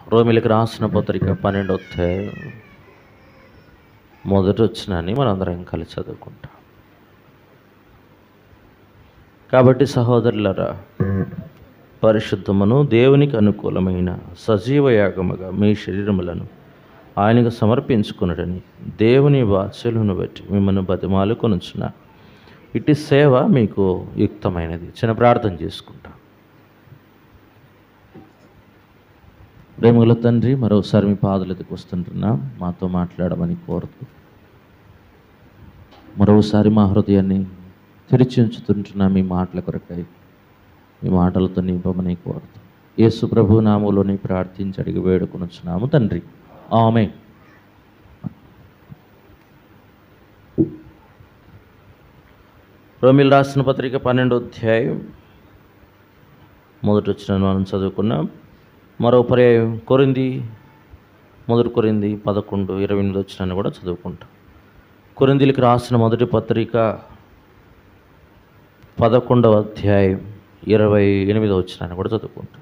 రోమిలికి రాసిన పత్రిక పన్నెండు వస్తే మొదటి వచ్చినని మనందరం కలిసి చదువుకుంటాం కాబట్టి సహోదరులరా పరిశుద్ధమును దేవునికి అనుకూలమైన సజీవ యాగముగా మీ శరీరములను ఆయనకు సమర్పించుకున్నడని దేవుని వాత్సల్యమును బట్టి మిమ్మల్ని బతిమాలు కొనుచున్న ఇటు సేవ మీకు యుక్తమైనది చిన్న ప్రార్థన చేసుకుంటాం ప్రేమగల తండ్రి మరోసారి మీ పాదులకి వస్తుంటున్నాం మాతో మాట్లాడమని కోరుతూ మరోసారి మా హృదయాన్ని తెరిచి ఉంచుతుంటున్నా మీ మాటల కొరకై మీ మాటలతో నింపమని కోరుతూ యేసు ప్రభు నామంలోని ప్రార్థించి అడిగి వేడుకొనుచున్నాము తండ్రి ఆమె రోమిల్ రాసిన పత్రిక పన్నెండో అధ్యాయం మొదటి వచ్చిన మనం చదువుకున్నాం మరో పర్యాయం కొరింది మొదటి కొరింది పదకొండు ఇరవై ఎనిమిది వచ్చిన కూడా చదువుకుంటాం కొరిందీలకు రాసిన మొదటి పత్రిక పదకొండవ అధ్యాయం ఇరవై ఎనిమిదో వచ్చిన కూడా చదువుకుంటాం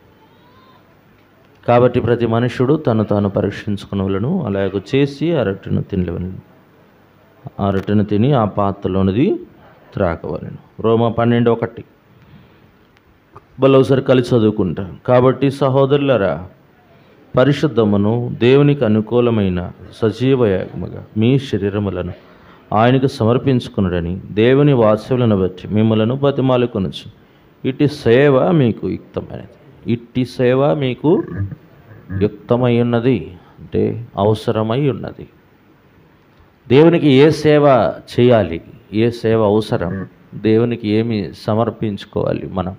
కాబట్టి ప్రతి మనుషుడు తను తాను పరీక్షించుకునవలను అలాగ చేసి ఆ రొట్టెను తినలేవలను ఆ రొట్టెను తిని ఆ పాత్రలోనిది త్రాకవలను రోమా పన్నెండు ఒకటి బలవసరి కలిసి చదువుకుంటాం కాబట్టి సహోదరులరా పరిశుద్ధమును దేవునికి అనుకూలమైన సజీవ యాగముగా మీ శరీరములను ఆయనకు సమర్పించుకున్నాడని దేవుని వాత్సవులను బట్టి మిమ్మలను బతిమాలుకొనొచ్చు ఇట్టి సేవ మీకు యుక్తమైనది ఇట్టి సేవ మీకు యుక్తమై ఉన్నది అంటే అవసరమై ఉన్నది దేవునికి ఏ సేవ చేయాలి ఏ సేవ అవసరం దేవునికి ఏమి సమర్పించుకోవాలి మనం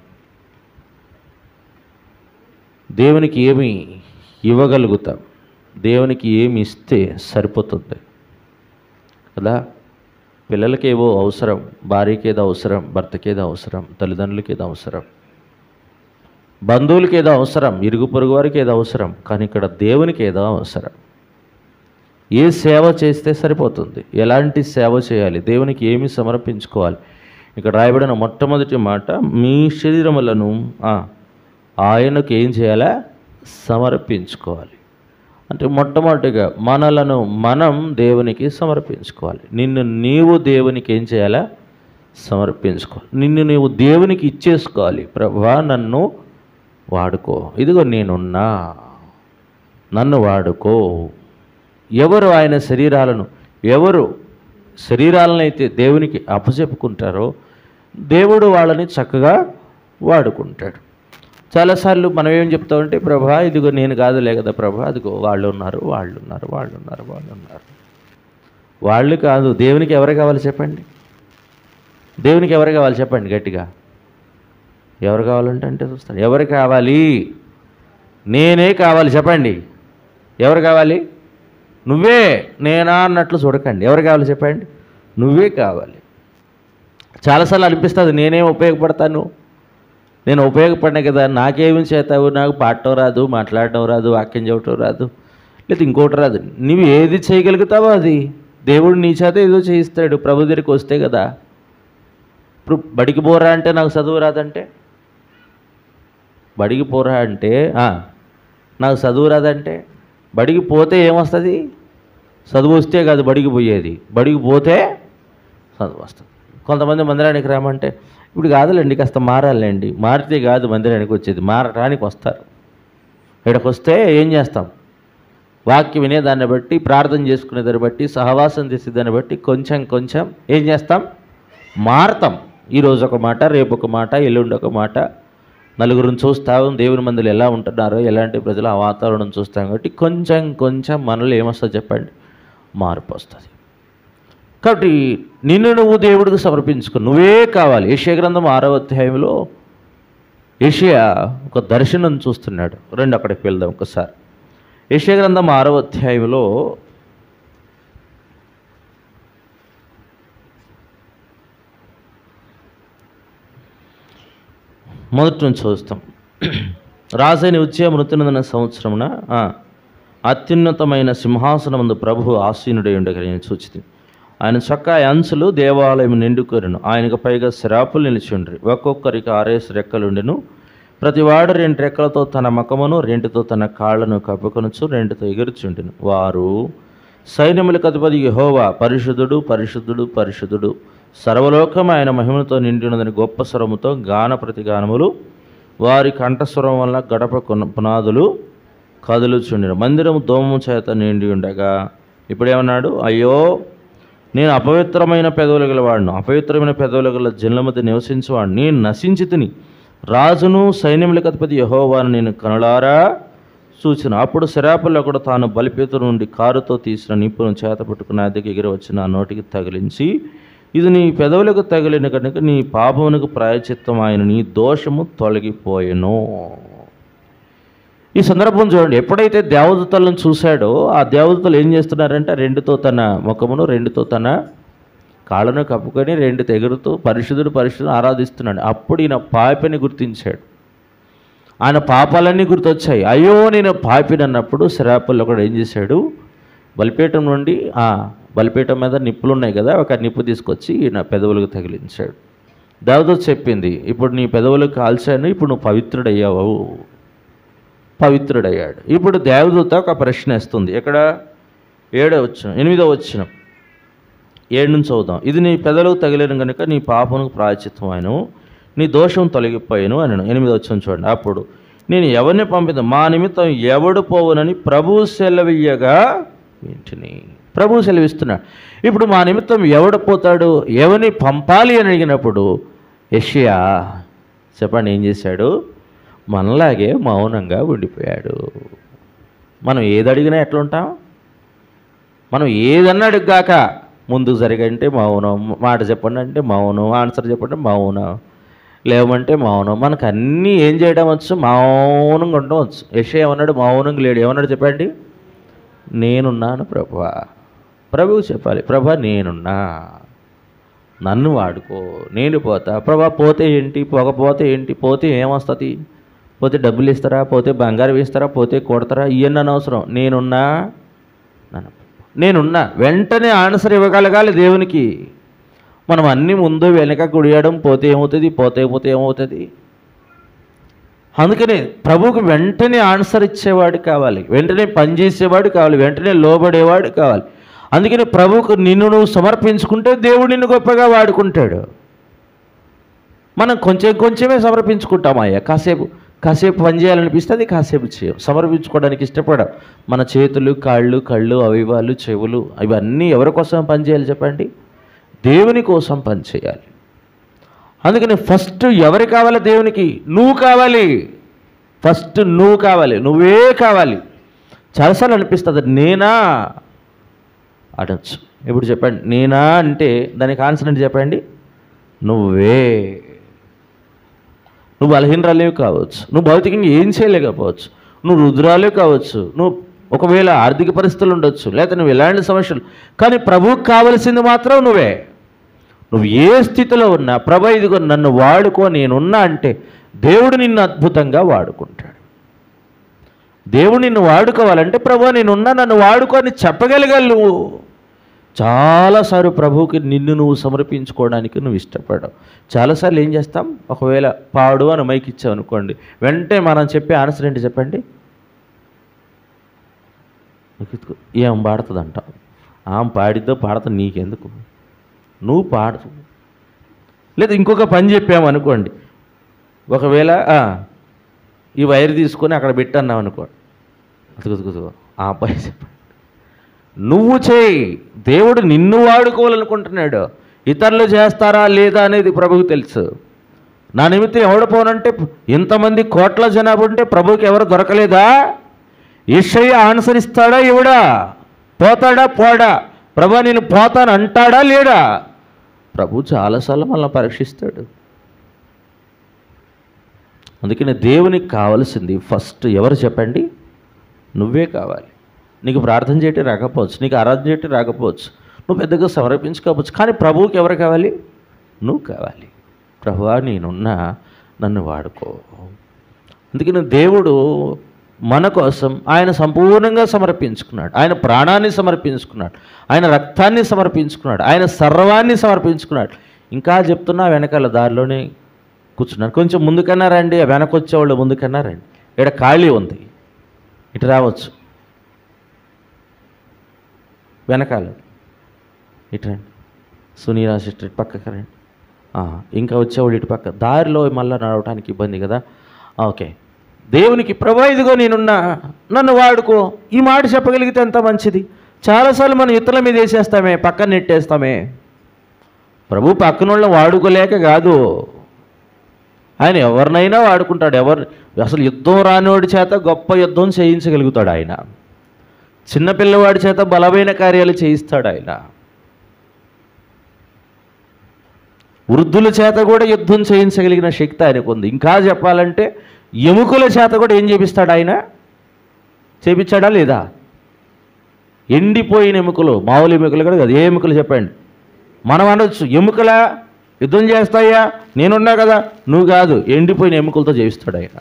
దేవునికి ఏమి ఇవ్వగలుగుతాం దేవునికి ఏమి ఇస్తే సరిపోతుంది కదా పిల్లలకి ఏవో అవసరం భార్యకి ఏదో అవసరం భర్తకి ఏదో అవసరం తల్లిదండ్రులకి ఏదో అవసరం బంధువులకి ఏదో అవసరం ఇరుగు పొరుగు వారికి ఏదో అవసరం కానీ ఇక్కడ దేవునికి ఏదో అవసరం ఏ సేవ చేస్తే సరిపోతుంది ఎలాంటి సేవ చేయాలి దేవునికి ఏమి సమర్పించుకోవాలి ఇక్కడ రాయబడిన మొట్టమొదటి మాట మీ శరీరములను ఆ, ఆయనకు ఏం చేయాలా సమర్పించుకోవాలి అంటే మొట్టమొదటిగా మనలను మనం దేవునికి సమర్పించుకోవాలి నిన్ను నీవు దేవునికి ఏం చేయాలా సమర్పించుకోవాలి నిన్ను నీవు దేవునికి ఇచ్చేసుకోవాలి ప్రభా నన్ను వాడుకో ఇదిగో నేనున్నా నన్ను వాడుకో ఎవరు ఆయన శరీరాలను ఎవరు శరీరాలను అయితే దేవునికి అప్పచెప్పుకుంటారో దేవుడు వాళ్ళని చక్కగా వాడుకుంటాడు చాలాసార్లు మనం ఏం చెప్తామంటే ప్రభా ఇదిగో నేను కాదులే కదా ప్రభా అదిగో వాళ్ళు ఉన్నారు వాళ్ళు ఉన్నారు వాళ్ళు ఉన్నారు వాళ్ళు ఉన్నారు వాళ్ళు కాదు దేవునికి ఎవరు కావాలి చెప్పండి దేవునికి ఎవరు కావాలి చెప్పండి గట్టిగా ఎవరు కావాలంటే అంటే చూస్తాను ఎవరు కావాలి నేనే కావాలి చెప్పండి ఎవరు కావాలి నువ్వే నేనా అన్నట్లు చూడకండి ఎవరు కావాలి చెప్పండి నువ్వే కావాలి చాలాసార్లు అనిపిస్తుంది నేనే ఉపయోగపడతాను నేను ఉపయోగపడినా కదా నాకేమి చేతావు నాకు పాడటం రాదు మాట్లాడటం రాదు వాక్యం చెప్పటం రాదు లేదా ఇంకోటి రాదు నువ్వు ఏది చేయగలుగుతావో అది దేవుడు నీ చేత ఏదో చేయిస్తాడు ప్రభు దగ్గరికి వస్తే కదా ఇప్పుడు బడికి పోరా అంటే నాకు చదువు రాదంటే బడికి పోరా అంటే ఆ, నాకు చదువు రాదంటే బడికి పోతే ఏమొస్తుంది చదువు వస్తే కాదు బడికి పోయేది బడికి పోతే చదువు వస్తుంది కొంతమంది మందిరానికి రామంటే ఇప్పుడు కాదులేండి కాస్త మారాలండి మారితే కాదు మందిరానికి వచ్చేది మారటానికి వస్తారు ఇక్కడికి వస్తే ఏం చేస్తాం వాక్యం వినేదాన్ని బట్టి ప్రార్థన చేసుకునేదాన్ని బట్టి సహవాసం చేసేదాన్ని బట్టి కొంచెం కొంచెం ఏం చేస్తాం మారతాం ఈరోజు ఒక మాట రేపు ఒక మాట ఎల్లుండి ఒక మాట నలుగురిని చూస్తాం దేవుని మందులు ఎలా ఉంటున్నారో ఎలాంటి ప్రజలు ఆ వాతావరణం చూస్తాం కాబట్టి కొంచెం కొంచెం మనలో ఏమొస్తుంది చెప్పండి మార్పు వస్తుంది కాబట్టి నిన్ను నువ్వు దేవుడికి సమర్పించుకో నువ్వే కావాలి ఏషియా గ్రంథం ఆరవ అధ్యాయంలో ఏషియా ఒక దర్శనం చూస్తున్నాడు రెండు అక్కడికి వెళ్దాం ఒకసారి ఏషియా గ్రంథం ఆరవ అధ్యాయంలో మొదటి నుంచి చూస్తాం రాజైన ఉద్యమ మృతునందన సంవత్సరమున ఆ, అత్యున్నతమైన సింహాసనమందు ప్రభు ఆసీనుడై ఉండగా నేను సూచితి ఆయన చొక్కా అంచులు దేవాలయం నిండుకొరెను ఆయనకు పైగా శరాపులు నిలిచిండ్రి ఒక్కొక్కరికి ఆరేసి రెక్కలుండెను ప్రతివాడు రెండు రెక్కలతో తన ముఖమును రెంటితో తన కాళ్ళను కప్పుకొనొచ్చు రెంటితో ఎగురుచుండును వారు సైన్యములకు అధిపతి యెహోవా పరిశుద్ధుడు పరిశుద్ధుడు పరిశుద్ధుడు సర్వలోకం ఆయన మహిమతో నిండినదని గొప్ప స్వరముతో గాన ప్రతిగానములు వారి కంఠస్వరం వల్ల గడప కొన- పునాదులు కదులుచుండిన మందిరం దోమము చేత నిండి ఉండగా ఇప్పుడేమన్నాడు అయ్యో నేను అపవిత్రమైన పెదవులు గలవాడును అపవిత్రమైన పెదవులు గల జనుల మధ్య నివసించేవాడు నేను నశించి తిని రాజును సైన్యములకు అధిపతి యహోవాను నేను కనులారా సూచన అప్పుడు శరాపుల్లో కూడా తాను బలిపీత నుండి కారుతో తీసిన నిప్పును చేత పట్టుకున్న అద్దెకి ఎగిరి వచ్చి నా నోటికి తగిలించి ఇది నీ పెదవులకు తగిలిన కనుక నీ పాపమునకు ప్రాయచిత్తం ఆయన నీ దోషము తొలగిపోయెను ఈ సందర్భం చూడండి ఎప్పుడైతే దేవదూతలను చూశాడో ఆ దేవదూతలు ఏం చేస్తున్నారంటే రెండుతో తన ముఖమును రెండుతో తన కాళ్ళను కప్పుకొని రెండు తెగురుతూ పరిశుద్ధుడు పరిశుద్ధుడు ఆరాధిస్తున్నాడు అప్పుడు ఈయన పాపిని గుర్తించాడు ఆయన పాపాలన్నీ గుర్తొచ్చాయి అయ్యో నేను పాపిని అన్నప్పుడు శ్రాపుల్లో కూడా ఏం చేశాడు బలిపీఠం నుండి ఆ బలిపీఠం మీద నిప్పులు ఉన్నాయి కదా ఒక నిప్పు తీసుకొచ్చి ఈయన పెదవులకు తగిలించాడు దేవదూత చెప్పింది ఇప్పుడు నీ పెదవులకు కాల్చాను ఇప్పుడు నువ్వు పవిత్రుడయ్యావు పవిత్రుడయ్యాడు ఇప్పుడు దేవదూత ఒక ప్రశ్న వేస్తుంది ఎక్కడ ఏడో వచ్చిన ఎనిమిదో వచ్చిన ఏడు నుంచి చదువుదాం ఇది నీ పెదవులకు తగిలిన కనుక నీ పాపమునకు ప్రాయచిత్తం అయిను నీ దోషం తొలగిపోయాను అని ఎనిమిది వచ్చిన చూడండి అప్పుడు నేను ఎవరిని పంపిద మా నిమిత్తం ఎవడు పోవునని ప్రభు సెలవియ్యగా వింటిని ప్రభు సెలవిస్తున్నాడు ఇప్పుడు మా నిమిత్తం ఎవడు పోతాడు ఎవరిని పంపాలి అని అడిగినప్పుడు యషియా చెప్పండి ఏం చేశాడు మనలాగే మౌనంగా ఉండిపోయాడు మనం ఏది అడిగినా ఎట్లుంటాం మనం ఏదన్నా అడుగాక ముందుకు జరిగంటే మౌనం మాట చెప్పండి అంటే మౌనం ఆన్సర్ చెప్పండి మౌనం లేవమంటే మౌనం మనకు అన్నీ ఏం చేయడం వచ్చు మౌనంగా ఉండడం వచ్చు యశ ఏమన్నాడు మౌనంగా లేడు ఏమన్నాడు చెప్పండి నేనున్నాను ప్రభా ప్రభువు చెప్పాలి ప్రభా నేనున్నా నన్ను వాడుకో నేను పోతా ప్రభా పోతే ఏంటి పోకపోతే ఏంటి పోతే ఏమొస్తుంది పోతే డబ్బులు ఇస్తారా పోతే బంగారం ఇస్తారా పోతే కొడతారా ఇవన్నీ అనవసరం నేనున్నా నన్ను నేనున్నా వెంటనే ఆన్సర్ ఇవ్వగలగాలి దేవునికి మనం అన్ని ముందు వెనక గుడియడం పోతే ఏమవుతుంది పోతే పోతే ఏమవుతుంది అందుకనే ప్రభువుకు వెంటనే ఆన్సర్ ఇచ్చేవాడు కావాలి వెంటనే పనిచేసేవాడు కావాలి వెంటనే లోబడేవాడు కావాలి అందుకని ప్రభువుకు నిన్ను నువ్వు సమర్పించుకుంటే దేవుడు నిన్ను గొప్పగా వాడుకుంటాడు మనం కొంచెం కొంచెమే సమర్పించుకుంటామయ్యా కాసేపు కాసేపు పని చేయాలనిపిస్తుంది కాసేపు చేయం సమర్పించుకోవడానికి ఇష్టపడం మన చేతులు కాళ్ళు కళ్ళు అవయవాలు చెవులు ఇవన్నీ ఎవరి కోసం పని చేయాలి చెప్పండి దేవుని కోసం పని చేయాలి అందుకని ఫస్ట్ ఎవరు కావాలి దేవునికి నువ్వు కావాలి ఫస్ట్ నువ్వు కావాలి నువ్వే కావాలి చాలాసార్లు అనిపిస్తుంది నేనా అనొచ్చు ఇప్పుడు చెప్పండి నేనా అంటే దానికి ఆన్సర్ అంటే చెప్పండి నువ్వే నువ్వు బలహీనరాలేవి కావచ్చు నువ్వు భౌతికంగా ఏం చేయలేకపోవచ్చు నువ్వు రుద్రాలే కావచ్చు నువ్వు ఒకవేళ ఆర్థిక పరిస్థితులు ఉండొచ్చు లేకపోతే నువ్వు ఎలాంటి సమస్యలు కానీ ప్రభువుకు కావలసింది మాత్రం నువ్వే నువ్వు ఏ స్థితిలో ఉన్నా ప్రభు ఇదిగో నన్ను వాడుకో నేనున్నా అంటే దేవుడు నిన్ను అద్భుతంగా వాడుకుంటాడు దేవుడు నిన్ను వాడుకోవాలంటే ప్రభు నేనున్నా నన్ను వాడుకో అని చెప్పగలగాలి నువ్వు చాలాసార్లు ప్రభువుకి నిన్ను నువ్వు సమర్పించుకోవడానికి నువ్వు ఇష్టపడవు చాలాసార్లు ఏం చేస్తాం ఒకవేళ పాడు అని మైక్ ఇచ్చావు అనుకోండి వెంటనే మనం చెప్పే ఆన్సర్ ఏంటి చెప్పండి ఏం పాడుతుంది అంటాం ఆమె పాడిద్దో పాడతా నీకెందుకు నువ్వు పాడు లేదా ఇంకొక పని చెప్పాము అనుకోండి ఒకవేళ ఆ, ఈ వైర్ తీసుకొని అక్కడ పెట్టన్నావు అనుకో అతుకుతుకుతుకో ఆ పని చెప్పండి నువ్వు చేయి దేవుడు నిన్ను వాడుకోవాలనుకుంటున్నాడు ఇతరులు చేస్తారా లేదా అనేది ప్రభుకు తెలుసు నా నిమిత్తం ఎవడు పోనంటే ఇంతమంది కోట్ల జనాభా ఉంటే ప్రభుకి ఎవరు దొరకలేదా ఈశ్వయ్య ఆన్సర్ ఇస్తాడా ఇవిడా పోతాడా పోడా ప్రభా నేను పోతాను అంటాడా లేడా ప్రభు చాలాసార్లు మనల్ని పరీక్షిస్తాడు అందుకని దేవునికి కావాల్సింది ఫస్ట్ ఎవరు చెప్పండి నువ్వే కావాలి నీకు ప్రార్థన చేయటం రాకపోవచ్చు నీకు ఆరాధన చేయటం రాకపోవచ్చు నువ్వు పెద్దగా సమర్పించుకోవచ్చు కానీ ప్రభువుకి ఎవరు కావాలి నువ్వు కావాలి ప్రభువా నేనున్నా నన్ను వాడుకో అందుకని దేవుడు మన కోసం ఆయన సంపూర్ణంగా సమర్పించుకున్నాడు ఆయన ప్రాణాన్ని సమర్పించుకున్నాడు ఆయన రక్తాన్ని సమర్పించుకున్నాడు ఆయన సర్వాన్ని సమర్పించుకున్నాడు ఇంకా చెప్తున్నా వెనకాల దారిలోనే కూర్చున్నారు కొంచెం ముందుకన్నా రండి వెనక వచ్చేవాళ్ళు ముందుకన్నా రండి ఇక్కడ ఖాళీ ఉంది ఇటు రావచ్చు వెనకాల ఇటు రండి సునీరా సిస్టర్ ఇటు పక్కకి రండి ఆ, ఇంకా వచ్చేవాళ్ళు ఇటు పక్క దారిలో మళ్ళీ నడవడానికి ఇబ్బంది కదా ఆ, ఓకే దేవునికి ప్రభా ఇదిగో నేనున్నా నన్ను వాడుకో ఈ మాట చెప్పగలిగితే ఎంత మంచిది చాలాసార్లు మనం ఇతరుల మీద వేసేస్తామే పక్కన నెట్టేస్తామే ప్రభు పక్కన వాళ్ళని వాడుకోలేక కాదు ఆయన ఎవరినైనా వాడుకుంటాడు ఎవరు అసలు యుద్ధం రానివాడి చేత గొప్ప యుద్ధం చేయించగలుగుతాడు ఆయన చిన్నపిల్లవాడి చేత బలమైన కార్యాలు చేయిస్తాడు ఆయన వృద్ధుల చేత కూడా యుద్ధం చేయించగలిగిన శక్తి ఆయనకు ఉంది ఇంకా చెప్పాలంటే ఎముకల చేత కూడా ఏం చేపిస్తాడు ఆయన చేపించాడా లేదా ఎండిపోయిన ఎముకలు మామూలు ఎముకలు కూడా కాదు ఏ ఎముకలు చెప్పండి మనం అనొచ్చు ఎముకల యుద్ధం చేస్తాయా నేనున్నా కదా నువ్వు కాదు ఎండిపోయిన ఎముకలతో చేయిస్తాడు ఆయన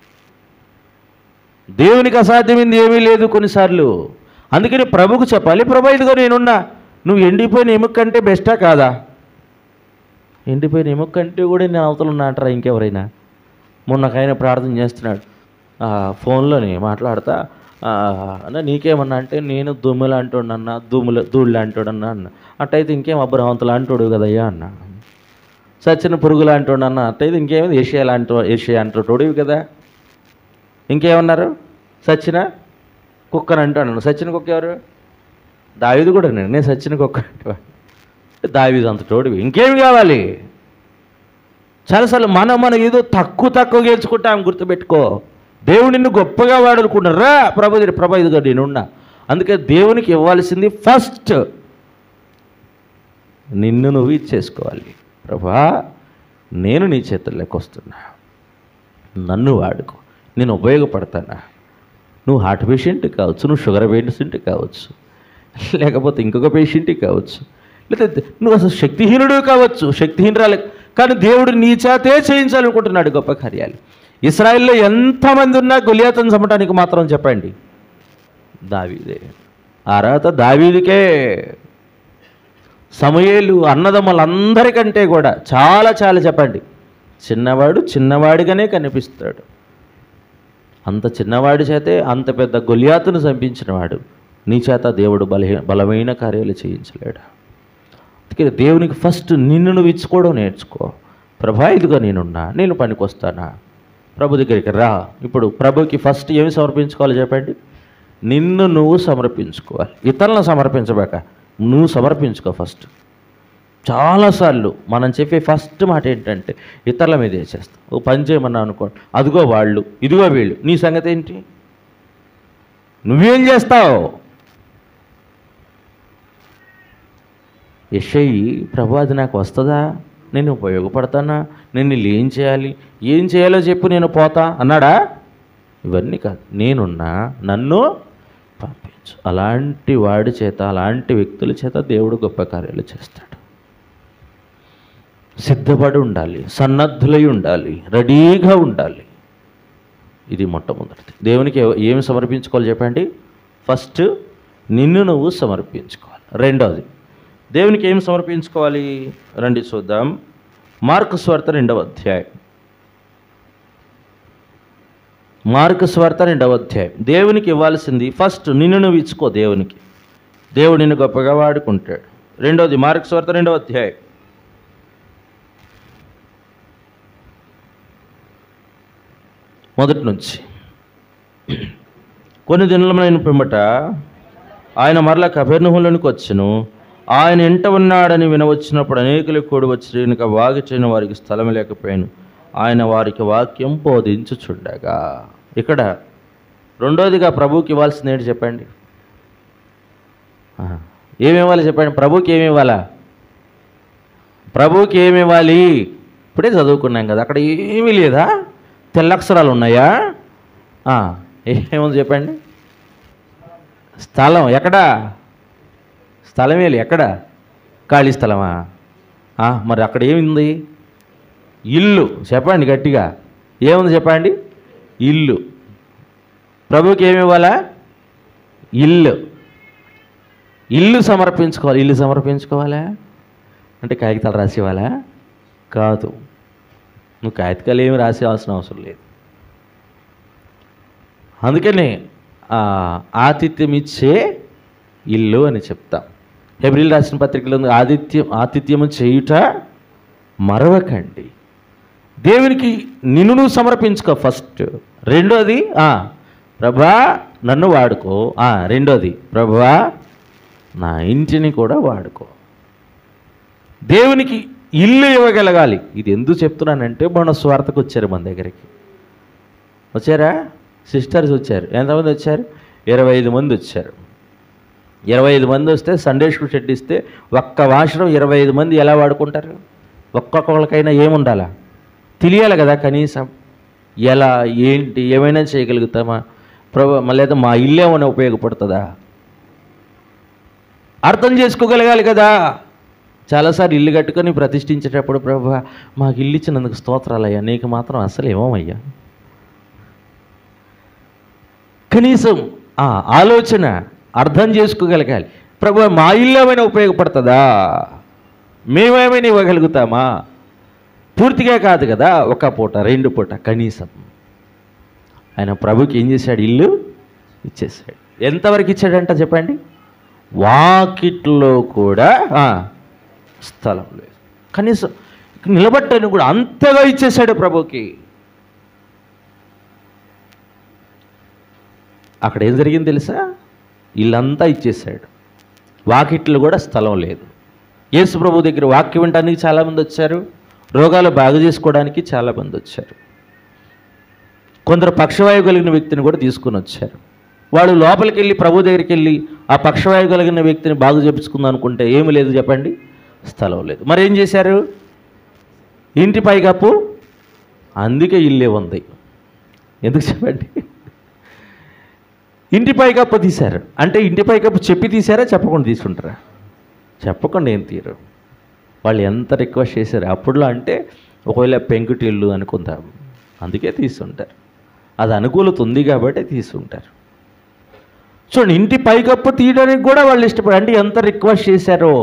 దేవునికి అసాధ్యమైంది ఏమీ లేదు కొన్నిసార్లు అందుకని ప్రభుకు చెప్పాలి ప్రభు ఇదిగో నేనున్నా నువ్వు ఎండిపోయిన ఎముక కంటే బెస్టా కాదా ఎండిపోయిన ఎముక కంటే కూడా నేను అవతల ఉన్నా అంటారా ఇంకెవరైనా మొన్న ఒక ఆయన ప్రార్థన చేస్తున్నాడు ఆ, ఫోన్లోని మాట్లాడతా ఆ, అన్న నీకేమన్నా అంటే నేను దుమ్ములు అంటున్నా దుమ్ములు ధూళ్ళు అంటాడన్నా అన్న అట్టయితే ఇంకేం అబ్రహంతులు అంటాడు కదయ్యా అన్న సచిన పురుగులు అంటాడు అన్న అట్టయితే ఇంకేమైంది ఏషియా అంటూ ఏషియా అంటాడు కదా ఇంకేమన్నారు సచిన కుక్కని అంటాను సచిన కుక్క ఎవరు దావిది కూడా నేను నేను సచిన కుక్క అంటే దావిది అంత తోడివి ఇంకేమి కావాలి చాలాసార్లు మనం మనం ఏదో తక్కువ తక్కువ గెలుచుకుంటాం గుర్తుపెట్టుకో దేవుడు నిన్ను గొప్పగా వాడుకున్నారా ప్రభు దగ్గర, ప్రభు ఇదిగో నేనున్నా అందుకే దేవునికి ఇవ్వాల్సింది ఫస్ట్ నిన్ను నువ్వు ఇచ్చేసుకోవాలి ప్రభా నేను నీ చేతుల్లోకి వస్తున్నా నన్ను వాడుకో నేను ఉపయోగపడతానా నువ్వు హార్ట్ పేషెంట్ కావచ్చు నువ్వు షుగర్ పేషెంట్ కావచ్చు లేకపోతే ఇంకొక పేషెంట్ కావచ్చు లేకపోతే నువ్వు అసలు శక్తిహీనుడు కావచ్చు శక్తిహీనరాలు కానీ దేవుడు నీ చేతే చేయించాలనుకుంటున్నాడు గొప్ప కార్యాలు ఇస్రాయిల్లో ఎంతమంది ఉన్నా గులియాతను చంపడానికి మాత్రం చెప్పండి దావీదే అర్హత దావీదికే సమయేలు అన్నదమ్ములందరికంటే కూడా చాలా చాలా చెప్పండి చిన్నవాడు చిన్నవాడిగానే కనిపిస్తాడు అంత చిన్నవాడి చేతే అంత పెద్ద గొలియాతును చంపించినవాడు నీ చేత దేవుడు బలహీ బలమైన కార్యాలు చేయించలేడు అందుకే దేవునికి ఫస్ట్ నిన్ను నువ్వు ఇచ్చుకోవడం నేర్చుకో ప్రభా ఇదిగా నేనున్నా నేను పనికొస్తానా ప్రభు దగ్గరికి రా ఇప్పుడు ప్రభుకి ఫస్ట్ ఏమి సమర్పించుకోవాలి చెప్పండి నిన్ను నువ్వు సమర్పించుకోవాలి ఇతరులను సమర్పించబాక నువ్వు సమర్పించుకో ఫస్ట్ చాలాసార్లు మనం చెప్పే ఫస్ట్ మాట ఏంటంటే ఇతరుల మీద వేసేస్తాం ఓ పని చేయమన్నా అనుకోండి అదిగో వాళ్ళు ఇదిగో వీళ్ళు నీ సంగతి ఏంటి నువ్వేం చేస్తావు యషయి ప్రభు అది నాకు వస్తుందా నేను ఉపయోగపడతానా నేను వీళ్ళు ఏం చేయాలి ఏం చేయాలో చెప్పు నేను పోతా అన్నాడా ఇవన్నీ కాదు నేనున్నా నన్ను పంపించు అలాంటి వాడి చేత అలాంటి వ్యక్తుల చేత దేవుడు గొప్ప కార్యాలు చేస్తాడు సిద్ధపడి ఉండాలి సన్నద్ధులై ఉండాలి రెడీగా ఉండాలి ఇది మొట్టమొదటిది దేవునికి ఎవ- ఏమి సమర్పించుకోవాలి చెప్పండి ఫస్ట్ నిన్ను నువ్వు సమర్పించుకోవాలి రెండవది దేవునికి ఏం సమర్పించుకోవాలి రండి చూద్దాం మార్కు స్వార్త రెండవ అధ్యాయం మార్కు స్వార్త రెండవ అధ్యాయం దేవునికి ఇవ్వాల్సింది ఫస్ట్ నిన్ను నువ్వు ఇచ్చుకో దేవునికి దేవుడు నిన్ను గొప్పగా వాడుకుంటాడు రెండవది మార్కు స్వార్త రెండవ అధ్యాయం మొదటి నుంచి కొన్ని దినములైన పిమ్మట ఆయన మరల కబెర్నహులోనికి వచ్చును ఆయన ఇంట ఉన్నాడని వినవచ్చినప్పుడు అనేకులు కూడి వచ్చి కనుక వాగి చేయని వారికి స్థలం లేకపోయాను ఆయన వారికి వాక్యం బోధించుచుండగా ఇక్కడ రెండోదిగా ప్రభువుకి ఇవ్వాల్సింది ఏంటి చెప్పండి ఆహా. ఏమి ఇవ్వాలి చెప్పండి ప్రభువుకి ఏమి ఇవ్వాలా ప్రభువుకి ఏమి ఇవ్వాలి ఇప్పుడే చదువుకున్నాం కదా అక్కడ ఏమీ లేదా తెల్లక్షరాలు ఉన్నాయా ఆ, ఏముంది చెప్పండి స్థలం ఎక్కడా స్థలం ఏలి ఎక్కడ ఖాళీ స్థలమా ఆ, మరి అక్కడ ఏముంది ఇల్లు చెప్పండి గట్టిగా ఏముంది చెప్పండి ఇల్లు ప్రభుకి ఏమి ఇవ్వాలా ఇల్లు ఇల్లు సమర్పించుకోవాలి ఇల్లు సమర్పించుకోవాలా అంటే కాగితాలు రాసి ఇవ్వాలా కాదు నువ్వు కాగితకాలు ఏమి రాసేవాల్సిన అవసరం లేదు అందుకనే ఆ, ఆతిథ్యం ఇచ్చే ఇల్లు అని చెప్తాం హెబ్రిల్ రాసిన పత్రికలో ఉంది, ఆతిథ్యం ఆతిథ్యము చేయుట మరవకండి దేవునికి నిన్ను నువ్వు సమర్పించుకో ఫస్ట్ రెండోది ఆ, ప్రభా నన్ను వాడుకో ఆ, రెండోది ప్రభా నా ఇంటిని కూడా వాడుకో దేవునికి ఇల్లు ఇవ్వగలగాలి ఇది ఎందుకు చెప్తున్నానంటే మన స్వార్థకు వచ్చారు మన దగ్గరికి వచ్చారా సిస్టర్స్ వచ్చారు ఎంతమంది వచ్చారు ఇరవై ఐదు మంది వచ్చారు ఇరవై ఐదు మంది వస్తే సండే స్కూల్ షెడ్ ఇస్తే ఒక్క వాషరం ఇరవై ఐదు మంది ఎలా వాడుకుంటారు ఒక్కొక్కరికైనా ఏముండాలా తెలియాలి కదా కనీసం ఎలా ఏంటి ఏమైనా చేయగలుగుతామా ప్రభు లేదా మా ఇల్లు ఏమైనా ఉపయోగపడుతుందా అర్థం చేసుకోగలగాలి కదా చాలాసార్లు ఇల్లు కట్టుకొని ప్రతిష్ఠించేటప్పుడు ప్రభు మాకు ఇల్లు ఇచ్చినందుకు స్తోత్రాలయ్యా నీకు మాత్రం అసలు ఏమోమయ్యా కనీసం ఆ ఆలోచన అర్థం చేసుకోగలగాలి ప్రభు మా ఇల్లు ఏమైనా ఉపయోగపడుతుందా మేమేమైనా ఇవ్వగలుగుతామా పూర్తిగా కాదు కదా ఒక పూట రెండు పూట కనీసం ఆయన ప్రభుకి ఏం చేశాడు ఇల్లు ఇచ్చేసాడు ఎంతవరకు ఇచ్చాడంట చెప్పండి వాకిట్లో కూడా ఆ, స్థలం లేదు కనీసం నిలబట్టని కూడా అంతగా ఇచ్చేశాడు ప్రభుకి అక్కడ ఏం జరిగింది తెలుసా ఇల్లంతా ఇచ్చేసాడు వాకిట్లు కూడా స్థలం లేదు యేసు ప్రభు దగ్గర వాక్యం వినడానికి చాలామంది వచ్చారు రోగాలు బాగు చేసుకోవడానికి చాలామంది వచ్చారు కొందరు పక్షవాయువు కలిగిన వ్యక్తిని కూడా తీసుకుని వచ్చారు వాడు లోపలికి వెళ్ళి ప్రభు దగ్గరికి వెళ్ళి ఆ పక్షవాయువు కలిగిన వ్యక్తిని బాగు చేపించుకుందాం అనుకుంటే ఏమి లేదు చెప్పండి స్థలం లేదు మరి ఏం చేశారు ఇంటి పైకప్పు అందుకే ఇల్లే ఉంది ఎందుకు చెప్పండి ఇంటి పైకప్పు తీశారు అంటే ఇంటి పైకప్పు చెప్పి తీశారా చెప్పకుండా తీసుకుంటారా చెప్పకుండా ఏం తీరు వాళ్ళు ఎంత రిక్వెస్ట్ చేశారు అప్పుడులో అంటే ఒకవేళ పెంకుటిల్లు అనుకుందాం అందుకే తీసుంటారు అది అనుకూలత ఉంది కాబట్టి తీసుంటారు చూడండి ఇంటి పైకప్పు తీయడానికి కూడా వాళ్ళు ఇష్టపడి అంటే ఎంత రిక్వెస్ట్ చేశారో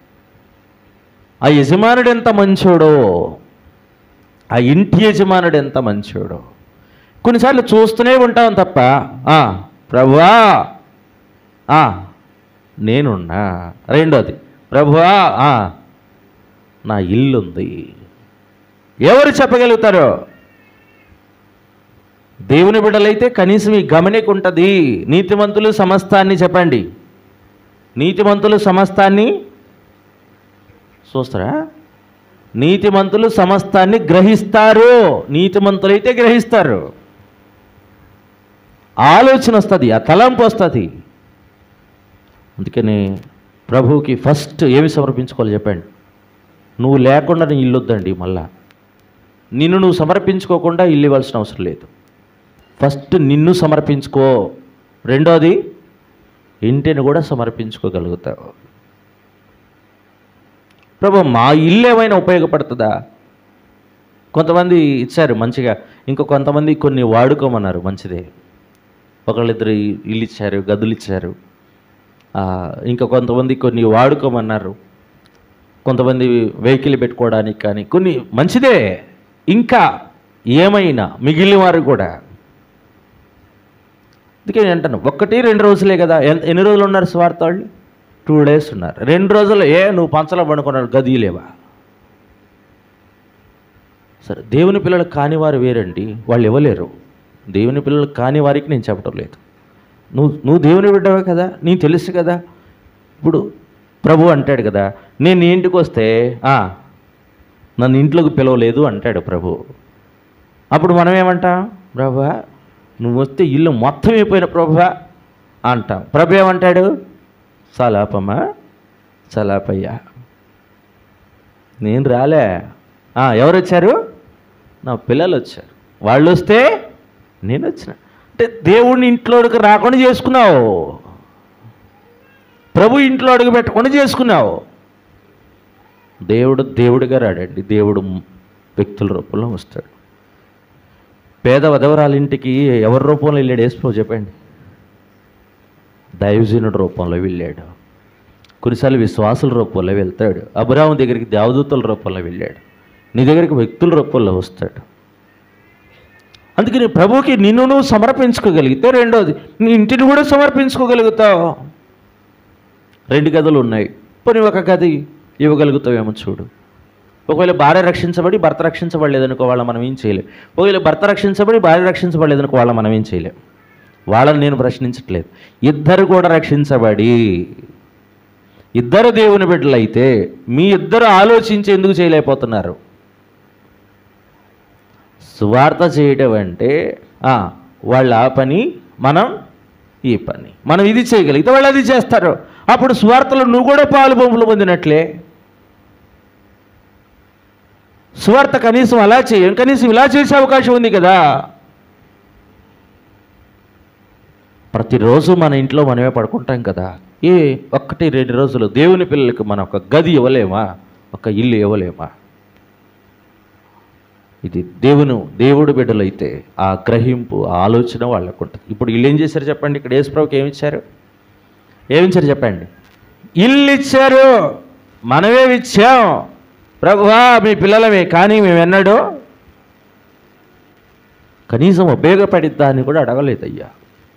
ఆ యజమానుడు ఎంత మంచోడో ఆ ఇంటి యజమానుడు ఎంత మంచోడో కొన్నిసార్లు చూస్తూనే ఉంటాం తప్ప "ఆ, ప్రభువా ఆ, నేనున్నా రెండోది ప్రభువా ఆ, నా ఇల్లుంది ఎవరు చెప్పగలుగుతారో దేవుని బిడ్డలైతే కనీసం ఈ గమనిక ఉంటుంది నీతిమంతులు సమస్తాన్ని చెప్పండి నీతిమంతులు సమస్తాన్ని చూస్తారా నీతిమంతులు సమస్తాన్ని గ్రహిస్తారు నీతిమంతులైతే గ్రహిస్తారు ఆలోచన వస్తుంది ఆ తలంపు వస్తుంది అందుకని ప్రభువుకి ఫస్ట్ ఏమి సమర్పించుకోవాలి చెప్పండి నువ్వు లేకుండా నీ ఇల్లు వద్దండి మళ్ళా నిన్ను నువ్వు సమర్పించుకోకుండా ఇల్లు ఇవ్వాల్సిన అవసరం లేదు ఫస్ట్ నిన్ను సమర్పించుకో రెండోది ఇంటిని కూడా సమర్పించుకోగలుగుతావు ప్రభు మా ఇల్లు ఏమైనా ఉపయోగపడుతుందా కొంతమంది ఇచ్చారు మంచిగా ఇంకో కొంతమంది కొన్ని వాడుకోమన్నారు మంచిదే ఒకళ్ళిద్దరు ఇల్లు ఇచ్చారు గదులు ఇచ్చారు ఆ, ఇంకా కొంతమంది కొన్ని వాడుకోమన్నారు కొంతమంది వెహికల్ పెట్టుకోవడానికి కానీ కొన్ని మంచిదే ఇంకా ఏమైనా మిగిలిన వారు కూడా అందుకే నేను అంటాను ఒక్కటి రెండు రోజులే కదా ఎంత ఎన్ని రోజులు ఉన్నారు స్వార్థ వాళ్ళు టూ డేస్ ఉన్నారు రెండు రోజులు ఏ నువ్వు పంచలో పండుకున్నాడు గది లేవా సరే దేవుని పిల్లలు కాని వారు వేరండి వాళ్ళు ఇవ్వలేరు దేవుని పిల్లలు కాని వారికి నేను చెప్పడం లేదు నువ్వు నువ్వు దేవుని బిడ్డవే కదా నీకు తెలుసు కదా ఇప్పుడు ప్రభు అంటాడు కదా నేను నీ ఇంటికి వస్తే "ఆ, నన్ను ఇంట్లోకి పిలవలేదు అంటాడు ప్రభు అప్పుడు మనం ఏమంటాం ప్రభా నువ్వు వస్తే ఇల్లు మొత్తం అయిపోయిన ప్రభా అంటాం ప్రభు ఏమంటాడు సలాపమ్మా సలాపయ్యా నేను రాలే "ఆ, ఎవరు వచ్చారు నా పిల్లలు వచ్చారు వాళ్ళు వస్తే నేను వచ్చిన అంటే దేవుడిని ఇంట్లోకి రాకుండా చేసుకున్నావు ప్రభు ఇంట్లో అడుగు పెట్టకుండా చేసుకున్నావు దేవుడు దేవుడిగా రాడండి దేవుడు వ్యక్తుల రూపంలో వస్తాడు పేద వధవరాల ఇంటికి ఎవరి రూపంలో వెళ్ళాడు వేసుకో చెప్పండి దైవజనుడి రూపంలో వెళ్ళాడు కొన్నిసార్లు విశ్వాసుల రూపంలో వెళ్తాడు అబ్రాహం దగ్గరికి దేవదూతల రూపంలో వెళ్ళాడు నీ దగ్గరికి వ్యక్తుల రూపంలో వస్తాడు అందుకని ప్రభువుకి నిన్ను నువ్వు సమర్పించుకోగలిగితే రెండోది నీ ఇంటిని కూడా సమర్పించుకోగలుగుతావు రెండు గదులు ఉన్నాయి పోనీ ఒక గది ఇవ్వగలుగుతావేమో చూడు ఒకవేళ భార్య రక్షించబడి భర్త రక్షించబడలేదనుకో వాళ్ళ మనం ఏం చేయలేం ఒకవేళ భర్త రక్షించబడి భార్య రక్షించబడలేదనుకో వాళ్ళ మనం ఏం చేయలేం వాళ్ళని నేను ప్రశ్నించట్లేదు ఇద్దరు కూడా రక్షించబడి ఇద్దరు దేవుని బిడ్డలైతే మీ ఇద్దరు ఆలోచించి ఎందుకు చేయలేకపోతున్నారు సువార్త చేయడం అంటే ఆ, వాళ్ళ ఆ పని మనం ఈ పని మనం ఇది చేయగలిగితే వాళ్ళు అది చేస్తారు అప్పుడు సువార్తలో నువ్వు కూడా పాలు బొమ్మలు పొందినట్లే సువార్త కనీసం అలా చేయం కనీసం ఇలా చేసే అవకాశం ఉంది కదా ప్రతిరోజు మన ఇంట్లో మనమే పడుకుంటాం కదా ఏ ఒక్కటి రెండు రోజులు దేవుని పిల్లలకు మనం ఒక గది ఇవ్వలేమా ఒక ఇల్లు ఇవ్వలేమా ఇది దేవును దేవుడు బిడ్డలైతే ఆ గ్రహింపు ఆ ఆలోచన వాళ్ళకు ఉంటుంది ఇప్పుడు ఇల్లు ఏం చేశారు చెప్పండి ఇక్కడ యేసుప్రభుకి ఏమి ఇచ్చారు ఏమి ఇచ్చారు చెప్పండి ఇల్లు ఇచ్చారు మనమే ఇచ్చాం ప్రభువా మీ పిల్లలమే కానీ మేము ఎన్నడూ కనీసం ఉపయోగపడిద్దా అని కూడా అడగలేదయ్యా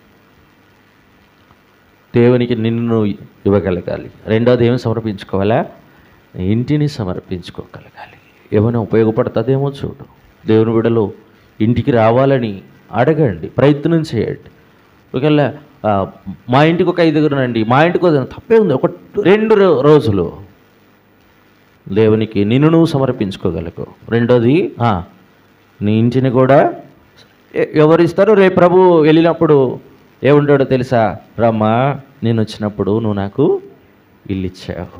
దేవునికి నిన్ను ఇవ్వగలగాలి రెండోది ఏమి సమర్పించుకోవాలా ఇంటిని సమర్పించుకోగలగాలి ఏమైనా ఉపయోగపడుతుందేమో చూడు దేవుని బిడలో ఇంటికి రావాలని అడగండి ప్రయత్నం చేయండి ఒకవేళ ఆ, మా ఇంటికి ఒక ఐదుగురు రండి మా ఇంటికి ఒక తప్పే ఉంది ఒక రెండు రో- రోజులు దేవునికి నిన్ను నువ్వు సమర్పించుకోగలకు రెండోది ఆ, నీ ఇంటిని కూడా ఎ- ఎవరు ఇస్తారు రేపు ప్రభు వెళ్ళినప్పుడు ఏముంటాడో తెలుసా రమ్మా నేను వచ్చినప్పుడు నువ్వు నాకు ఇల్లు ఇచ్చావు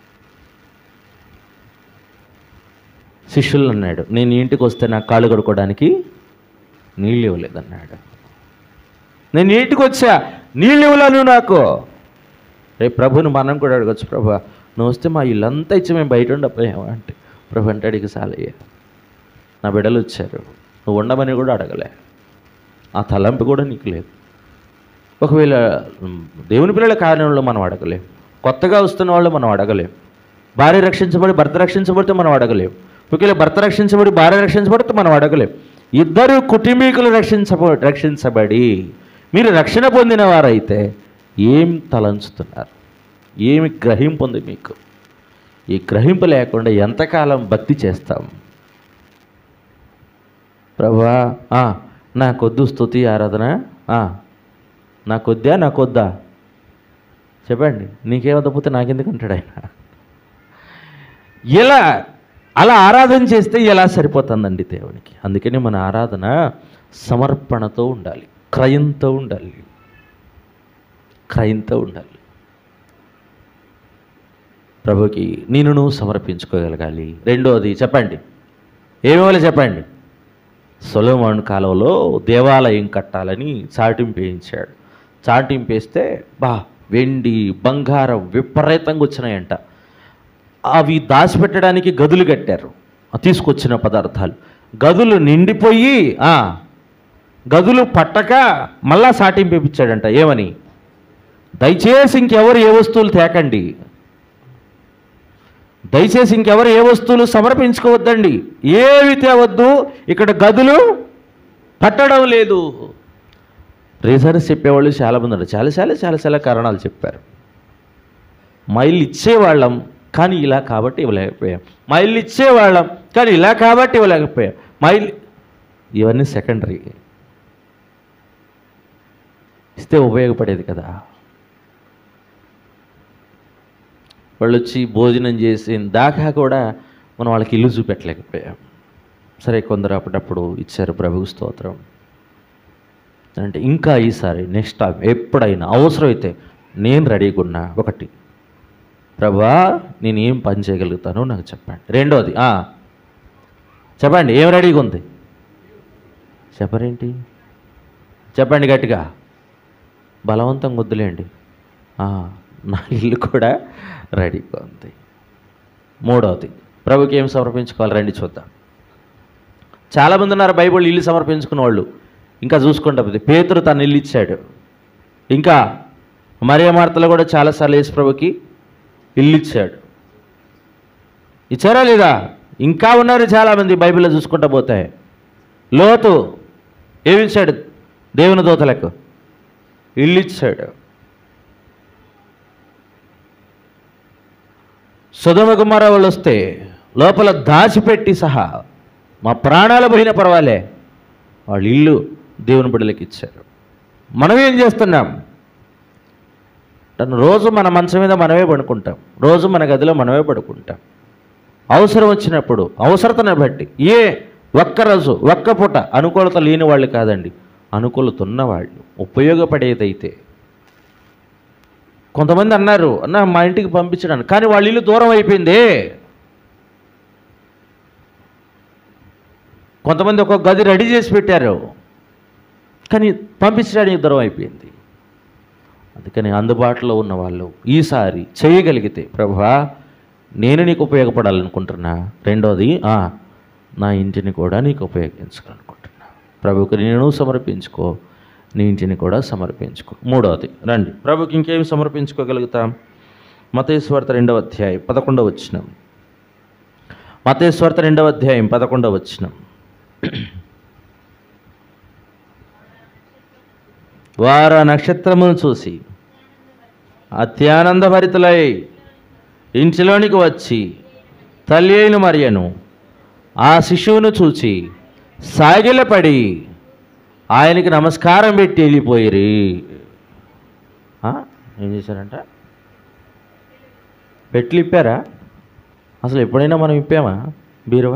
శిష్యులు అన్నాడు నేను ఈ ఇంటికి వస్తే నాకు కాళ్ళు కడుక్కోవడానికి నీళ్ళు ఇవ్వలేదన్నాడు నేను ఈ ఇంటికి వచ్చా నీళ్ళు ఇవ్వలేను నాకు రేపు ప్రభుని మనం కూడా అడగచ్చు ప్రభు నువ్వు వస్తే మా ఇల్లంతా ఇచ్చి మేము బయట ఉండపోయాము అంటే ప్రభు అంటే అడిగి సాలయ్య నా బిడ్డలు వచ్చారు నువ్వు ఉండమని కూడా అడగలే ఆ తలంపు కూడా నీకు లేదు ఒకవేళ ఉమ్, దేవుని పిల్లల కార్యంలో మనం అడగలేం కొత్తగా వస్తున్న వాళ్ళు మనం అడగలేం భార్య రక్షించబడి భర్త రక్షించబడితే మనం అడగలేం ఒకవేళ భర్త రక్షించబడి భార్య రక్షించబడితే మనం అడగలేం ఇద్దరు కుటుంబీకులు రక్షించబ రక్షించబడి మీరు రక్షణ పొందిన వారైతే ఏం తలంచుతున్నారు ఏమి గ్రహింపు ఉంది మీకు ఈ గ్రహింపు లేకుండా ఎంతకాలం భక్తి చేస్తాం ప్రభా ఆ, నాకొద్దు స్తుతి ఆరాధన ఆ, నాకొద్దా నాకొద్దా చెప్పండి నీకేమకపోతే నాకెందుకు అంటాడు ఆయన ఇలా అలా ఆరాధన చేస్తే ఎలా సరిపోతుందండి దేవునికి అందుకని మన ఆరాధన సమర్పణతో ఉండాలి క్రయంతో ఉండాలి క్రయంతో ఉండాలి ప్రభుకి నేను నువ్వు సమర్పించుకోగలగాలి రెండోది చెప్పండి ఏమివ్వాలి చెప్పండి సొలోమోన్ కాలంలో దేవాలయం కట్టాలని చాటింపు వేయించాడు చాటింపు వేస్తే బా వెండి బంగారం విపరీతంగా వచ్చినాయంట అవి దాచిపెట్టడానికి గదులు కట్టారు ఆ తీసుకొచ్చిన పదార్థాలు గదులు నిండిపోయి ఆ, గదులు పట్టక మళ్ళా సాటింపు ఇప్పించాడంట ఏమని దయచేసి ఇంకెవరు ఏ వస్తువులు తేకండి దయచేసి ఇంకెవరు ఏ వస్తువులు సమర్పించుకోవద్దండి ఏవి తేవద్దు ఇక్కడ గదులు పట్టడం లేదు రీజన్స్ చెప్పేవాళ్ళు చాలామంది ఉన్నారు చాలా చాలా చాలా చాలా కారణాలు చెప్పారు మా ఇల్లు ఇచ్చేవాళ్ళం కానీ ఇలా కాబట్టి ఇవ్వలేకపోయాం మా ఇల్లు ఇచ్చేవాళ్ళం కానీ ఇలా కాబట్టి ఇవ్వలేకపోయాం మా ఇల్లు ఇవన్నీ సెకండరీ ఇస్తే ఉపయోగపడేది కదా వాళ్ళు వచ్చి భోజనం చేసిన దాకా కూడా మనం వాళ్ళకి ఇల్లు చూపెట్టలేకపోయాం సరే కొందరు అప్పుడప్పుడు ఇచ్చారు ప్రభువు స్తోత్రం అంటే ఇంకా ఈసారి నెక్స్ట్ టైం ఎప్పుడైనా అవసరమైతే నేను రెడీగా ఉన్నా ఒకటి ప్రభా నేను ఏం పని చేయగలుగుతానో నాకు చెప్పండి రెండోది ఆ, చెప్పండి ఏం రెడీగా ఉంది చెప్పరేంటి చెప్పండి గట్టిగా బలవంతంగా వద్దులేండి ఆ, నా ఇల్లు కూడా రెడీగా ఉంది మూడవది ప్రభుకి ఏం సమర్పించుకోవాలి రండి చూద్దాం చాలామంది ఉన్నారు బైబిల్ ఇల్లు సమర్పించుకున్న వాళ్ళు ఇంకా చూసుకుంటే పేతురు తన ఇల్లు ఇచ్చాడు ఇంకా మరియ మార్తలు కూడా చాలాసార్లు యేసు ప్రభుకి ఇల్లు ఇచ్చాడు ఇచ్చారా లేదా ఇంకా ఉన్నారు చాలామంది బైబిల్లో చూసుకుంటా పోతే లోతు ఏమిచ్చాడు దేవుని దూతలకు ఇల్లు ఇచ్చాడు సుధమ కుమార వాళ్ళు వస్తే లోపల దాచిపెట్టి సహా మా ప్రాణాలు పోయిన పర్వాలే వాళ్ళు ఇల్లు దేవుని బిడ్డలకి ఇచ్చారు మనం ఏం చేస్తున్నాం తను రోజు మన మంచం మీద మనమే పడుకుంటాం రోజు మన గదిలో మనమే పడుకుంటాం అవసరం వచ్చినప్పుడు అవసరతను బట్టి ఏ ఒక్కరోజు ఒక్క పూట అనుకూలత లేని వాళ్ళు కాదండి అనుకూలత ఉన్నవాళ్ళు ఉపయోగపడేదైతే కొంతమంది అన్నారు అన్న మా ఇంటికి పంపించడానికి కానీ వాళ్ళ ఇల్లు దూరం అయిపోయింది కొంతమంది ఒక గది రెడీ చేసి పెట్టారు కానీ పంపించడానికి దూరం అయిపోయింది అందుకని అందుబాటులో ఉన్న వాళ్ళు ఈసారి చేయగలిగితే ప్రభా నేను నీకు ఉపయోగపడాలనుకుంటున్నా రెండోది ఆ, నా ఇంటిని కూడా నీకు ఉపయోగించాలనుకుంటున్నా ప్రభుకి నేను సమర్పించుకో నీ ఇంటిని కూడా సమర్పించుకో మూడవది రండి ప్రభుకి ఇంకేమి సమర్పించుకోగలుగుతాం మతేశ్వార్త రెండవ అధ్యాయం పదకొండవ వచ్చినం మతేశ్వార్త రెండవ అధ్యాయం పదకొండవ వచ్చినం వారు ఆ నక్షత్రమును చూసి అత్యానందభరితులై ఇంటిలోనికి వచ్చి తల్లి అయిన మరియను ఆ శిశువును చూచి సాగిలపడి ఆయనకి నమస్కారం పెట్టి వెళ్ళిపోయిరి ఆ? ఏం చేశారంట పెట్లు ఇప్పారా అసలు ఎప్పుడైనా మనం ఇప్పామా బీరువా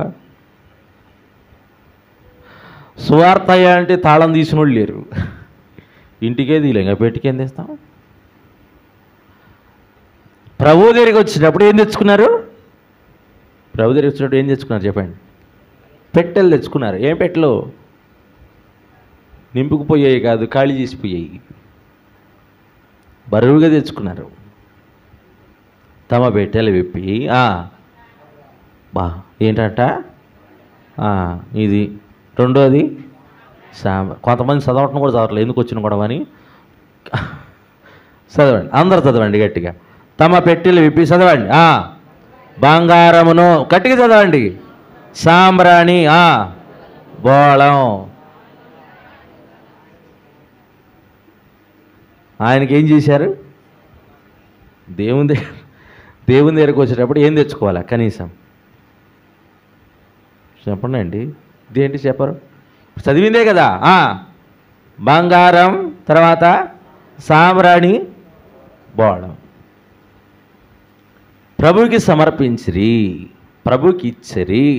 సువార్తయ్య అంటే తాళం తీసిన వాళ్ళు లేరు ఇంటికే తీయలే ఇంకా పెట్టికేం తెస్తాం ప్రభు దగ్గరికి వచ్చినప్పుడు ఏం తెచ్చుకున్నారు ప్రభు దగ్గరికి వచ్చినప్పుడు ఏం తెచ్చుకున్నారు చెప్పండి పెట్టెలు తెచ్చుకున్నారు ఏం పెట్టెలు నింపుకుపోయాయి కాదు ఖాళీ చేసిపోయాయి బరువుగా తెచ్చుకున్నారు తమ పెట్టెలు విప్పి ఆ, బా ఏంటంట ఆ, ఇది రెండోది సాంబ కొంతమంది చదవటం కూడా చదవట్లేదు ఎందుకు వచ్చిన గొడవ అని చదవండి అందరు చదవండి గట్టిగా తమ పెట్టెలు విప్పి చదవండి ఆ, బంగారమును గట్టిగా చదవండి సాంబ్రాణి ఆ, బోళం ఆయనకి ఏం చేశారు దేవుని దగ్గర దేవుని దగ్గరకు వచ్చేటప్పుడు ఏం తెచ్చుకోవాలా కనీసం చెప్పండి అండి ఇదేంటి చెప్పరు చదివిందే కదా ఆ, బంగారం తర్వాత సామ్రాణి బోళం ప్రభుకి సమర్పించిరి ప్రభుకి ఇచ్చరి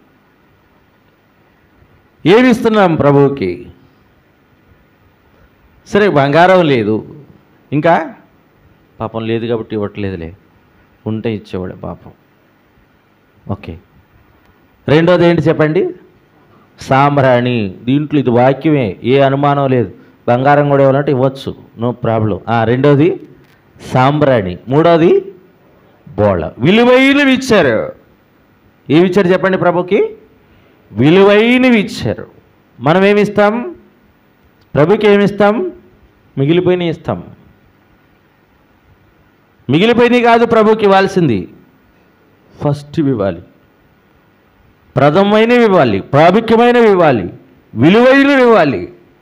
ఏమి ఇస్తున్నాం ప్రభువుకి సరే బంగారం లేదు ఇంకా పాపం లేదు కాబట్టి ఇవ్వట్లేదులే ఉంటే ఇచ్చేవాడే పాపం ఓకే రెండోది ఏంటి చెప్పండి సాంబ్రాణి దీంట్లో ఇది వాక్యమే ఏ అనుమానం లేదు బంగారం కూడా ఇవ్వాలంటే ఇవ్వచ్చు నో ప్రాబ్లం రెండోది సాంబ్రాణి మూడోది బోళ విలువైనవి ఇచ్చారు ఏమి ఇచ్చారు చెప్పండి ప్రభుకి విలువైనవి ఇచ్చారు మనం ఏమి ఇస్తాం ప్రభుకి ఏమి ఇస్తాం మిగిలిపోయినవి ఇస్తాం మిగిలిపోయినవి కాదు ప్రభుకి ఇవ్వాల్సింది ఫస్ట్ ఇవ్వాలి ప్రథమైనవి ఇవ్వాలి ప్రాముఖ్యమైనవి ఇవ్వాలి విలువైనవి ఇవ్వాలి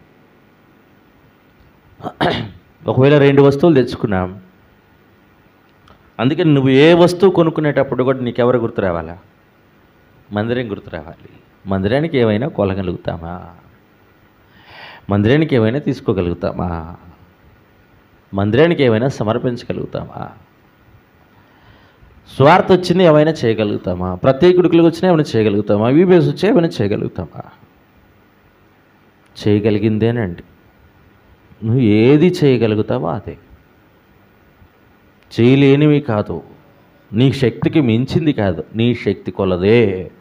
ఒకవేళ రెండు వస్తువులు తెచ్చుకున్నాం అందుకని నువ్వు ఏ వస్తువు కొనుక్కునేటప్పుడు కూడా నీకెవరు గుర్తు రావాలా మందిరం గుర్తు రావాలి మందిరానికి ఏమైనా కొలగలుగుతామా మందిరానికి ఏమైనా తీసుకోగలుగుతామా మందిరానికి ఏమైనా సమర్పించగలుగుతామా స్వార్థ వచ్చింది ఏమైనా చేయగలుగుతామా ప్రత్యేకుడికి వచ్చినా ఏమైనా చేయగలుగుతామా వీబేస్ వచ్చి ఏమైనా చేయగలుగుతామా చేయగలిగిందేనండి నువ్వు ఏది చేయగలుగుతావో అదే చేయలేనివి కాదు నీ శక్తికి మించింది కాదు నీ శక్తి కొలదే